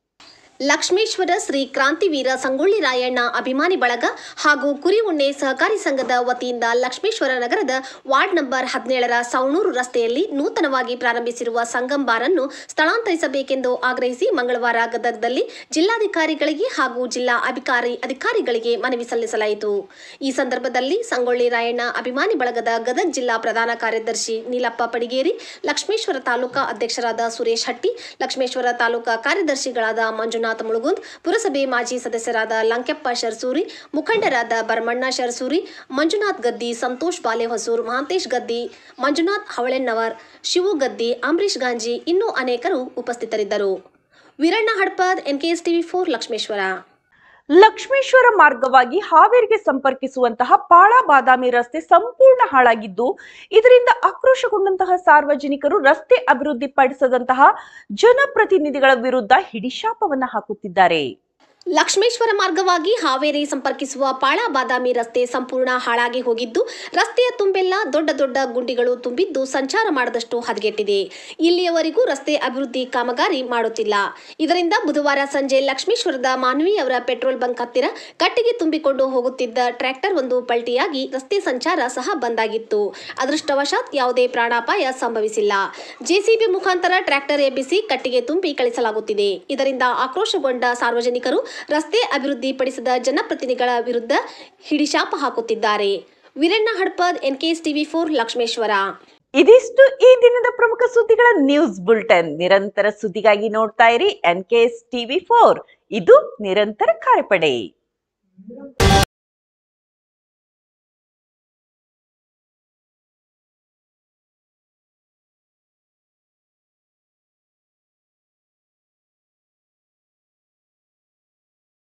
ಲಕ್ಷ್ಮೇಶ್ವರ ಶ್ರೀ ಕ್ರಾಂತಿವೀರ ಸಂಗೊಳ್ಳಿ ರಾಯಣ್ಣ ಅಭಿಮಾನಿ ಬಳಗ ಹಾಗೂ ಕುರಿ ಉಣ್ಣೆ ಸಹಕಾರಿ ಸಂಘದ ವತಿಯಿಂದ ಲಕ್ಷ್ಮೇಶ್ವರ ನಗರದ ವಾರ್ಡ್ ನಂಬರ್ ಹದಿನೇಳರ ಸವಣೂರು ರಸ್ತೆಯಲ್ಲಿ ನೂತನವಾಗಿ ಪ್ರಾರಂಭಿಸಿರುವ ಸಂಗಮ್ ಬಾರನ್ನು ಸ್ಥಳಾಂತರಿಸಬೇಕೆಂದು ಆಗ್ರಹಿಸಿ ಮಂಗಳವಾರ ಗದಗದಲ್ಲಿ ಜಿಲ್ಲಾಧಿಕಾರಿಗಳಿಗೆ ಹಾಗೂ ಜಿಲ್ಲಾ ಅಧಿಕಾರಿ ಅಧಿಕಾರಿಗಳಿಗೆ ಮನವಿ ಸಲ್ಲಿಸಲಾಯಿತು ಈ ಸಂದರ್ಭದಲ್ಲಿ ಸಂಗೊಳ್ಳಿ ರಾಯಣ್ಣ ಅಭಿಮಾನಿ ಬಳಗದ ಗದಗ ಜಿಲ್ಲಾ ಪ್ರಧಾನ ಕಾರ್ಯದರ್ಶಿ ನೀಲಪ್ಪ ಪಡಿಗೇರಿ ಲಕ್ಷ್ಮೇಶ್ವರ ತಾಲೂಕಾ ಅಧ್ಯಕ್ಷರಾದ ಸುರೇಶ್ ಹಟ್ಟಿ ಲಕ್ಷ್ಮೇಶ್ವರ ತಾಲೂಕಾ ಕಾರ್ಯದರ್ಶಿಗಳಾದ ಮಂಜುನಾಥ್ ಮುಳುಗುಂದ್ ಪುರಸಭೆ ಮಾಜಿ ಸದಸ್ಯರಾದ ಲಂಕೆಪ್ಪ ಶರ್ಸೂರಿ ಮುಖಂಡರಾದ ಭರಮಣ್ಣ ಶರ್ಸೂರಿ ಮಂಜುನಾಥ್ ಗದ್ದಿ ಸಂತೋಷ್ ಬಾಲೆಹೊಸೂರ್ ಮಹಾಂತೇಶ್ ಗದ್ದಿ ಮಂಜುನಾಥ್ ಹವಳೆನ್ನವರ್ ಶಿವು ಗದ್ದಿ ಅಂಬರೀಶ್ ಗಾಂಜಿ ಇನ್ನೂ ಅನೇಕರು ಉಪಸ್ಥಿತರಿದ್ದರು Veeranna Hadpad NKS TV four Lakshmeshwar Lakshmeshwar ಮಾರ್ಗವಾಗಿ ಹಾವೇರಿಗೆ ಸಂಪರ್ಕಿಸುವಂತಹ ಪಾಳ ಬಾದಾಮಿ ರಸ್ತೆ ಸಂಪೂರ್ಣ ಹಾಳಾಗಿದ್ದು ಇದರಿಂದ ಆಕ್ರೋಶಗೊಂಡಂತಹ ಸಾರ್ವಜನಿಕರು ರಸ್ತೆ ಅಭಿವೃದ್ಧಿಪಡಿಸದಂತಹ ಜನಪ್ರತಿನಿಧಿಗಳ ವಿರುದ್ಧ ಹಿಡಿಶಾಪವನ್ನ ಹಾಕುತ್ತಿದ್ದಾರೆ ಲಕ್ಷ್ಮೇಶ್ವರ ಮಾರ್ಗವಾಗಿ ಹಾವೇರಿ ಸಂಪರ್ಕಿಸುವ ಪಾಳ ಬಾದಾಮಿ ರಸ್ತೆ ಸಂಪೂರ್ಣ ಹಾಳಾಗಿ ಹೋಗಿದ್ದು ರಸ್ತೆಯ ತುಂಬೆಲ್ಲ ದೊಡ್ಡ ದೊಡ್ಡ ಗುಂಡಿಗಳು ತುಂಬಿದ್ದು ಸಂಚಾರ ಮಾಡದಷ್ಟು ಹದಗೆಟ್ಟಿದೆ ಇಲ್ಲಿಯವರೆಗೂ ರಸ್ತೆ ಅಭಿವೃದ್ಧಿ ಕಾಮಗಾರಿ ಮಾಡುತ್ತಿಲ್ಲ ಇದರಿಂದ ಬುಧವಾರ ಸಂಜೆ ಲಕ್ಷ್ಮೇಶ್ವರದ ಮಾನ್ವಿ ಅವರ ಪೆಟ್ರೋಲ್ ಬಂಕ್ ಹತ್ತಿರ ಕಟ್ಟಿಗೆ ತುಂಬಿಕೊಂಡು ಹೋಗುತ್ತಿದ್ದ ಟ್ರ್ಯಾಕ್ಟರ್ ಒಂದು ಪಲ್ಟಿಯಾಗಿ ರಸ್ತೆ ಸಂಚಾರ ಸಹ ಬಂದಾಗಿತ್ತು ಅದೃಷ್ಟವಶಾತ್ ಯಾವುದೇ ಪ್ರಾಣಾಪಾಯ ಸಂಭವಿಸಿಲ್ಲ ಜೆಸಿಬಿ ಮುಖಾಂತರ ಟ್ರ್ಯಾಕ್ಟರ್ ಎಬ್ಬಿಸಿ ಕಟ್ಟಿಗೆ ತುಂಬಿ ಕಳಿಸಲಾಗುತ್ತಿದೆ ಇದರಿಂದ ಆಕ್ರೋಶಗೊಂಡ ಸಾರ್ವಜನಿಕರು ರಸ್ತೆ ಅಭಿವೃದ್ಧಿಪಡಿಸಿದ ಜನಪ್ರತಿನಿಧಿಗಳ ವಿರುದ್ಧ ಹಿಡಿಶಾಪ ಹಾಕುತ್ತಿದ್ದಾರೆ Veeranna Hadpad NKS TV four Lakshmeshwar ಇದಿಷ್ಟು ಈ ದಿನದ ಪ್ರಮುಖ ಸುದ್ದಿಗಳ ನ್ಯೂಸ್ ಬುಲೆಟಿನ್ ನಿರಂತರ ಸುದ್ದಿಗಾಗಿ ನೋಡ್ತಾ ಇರಿ N K S TV four ಇದು ನಿರಂತರ ಕಾರ್ಯಪಡೆ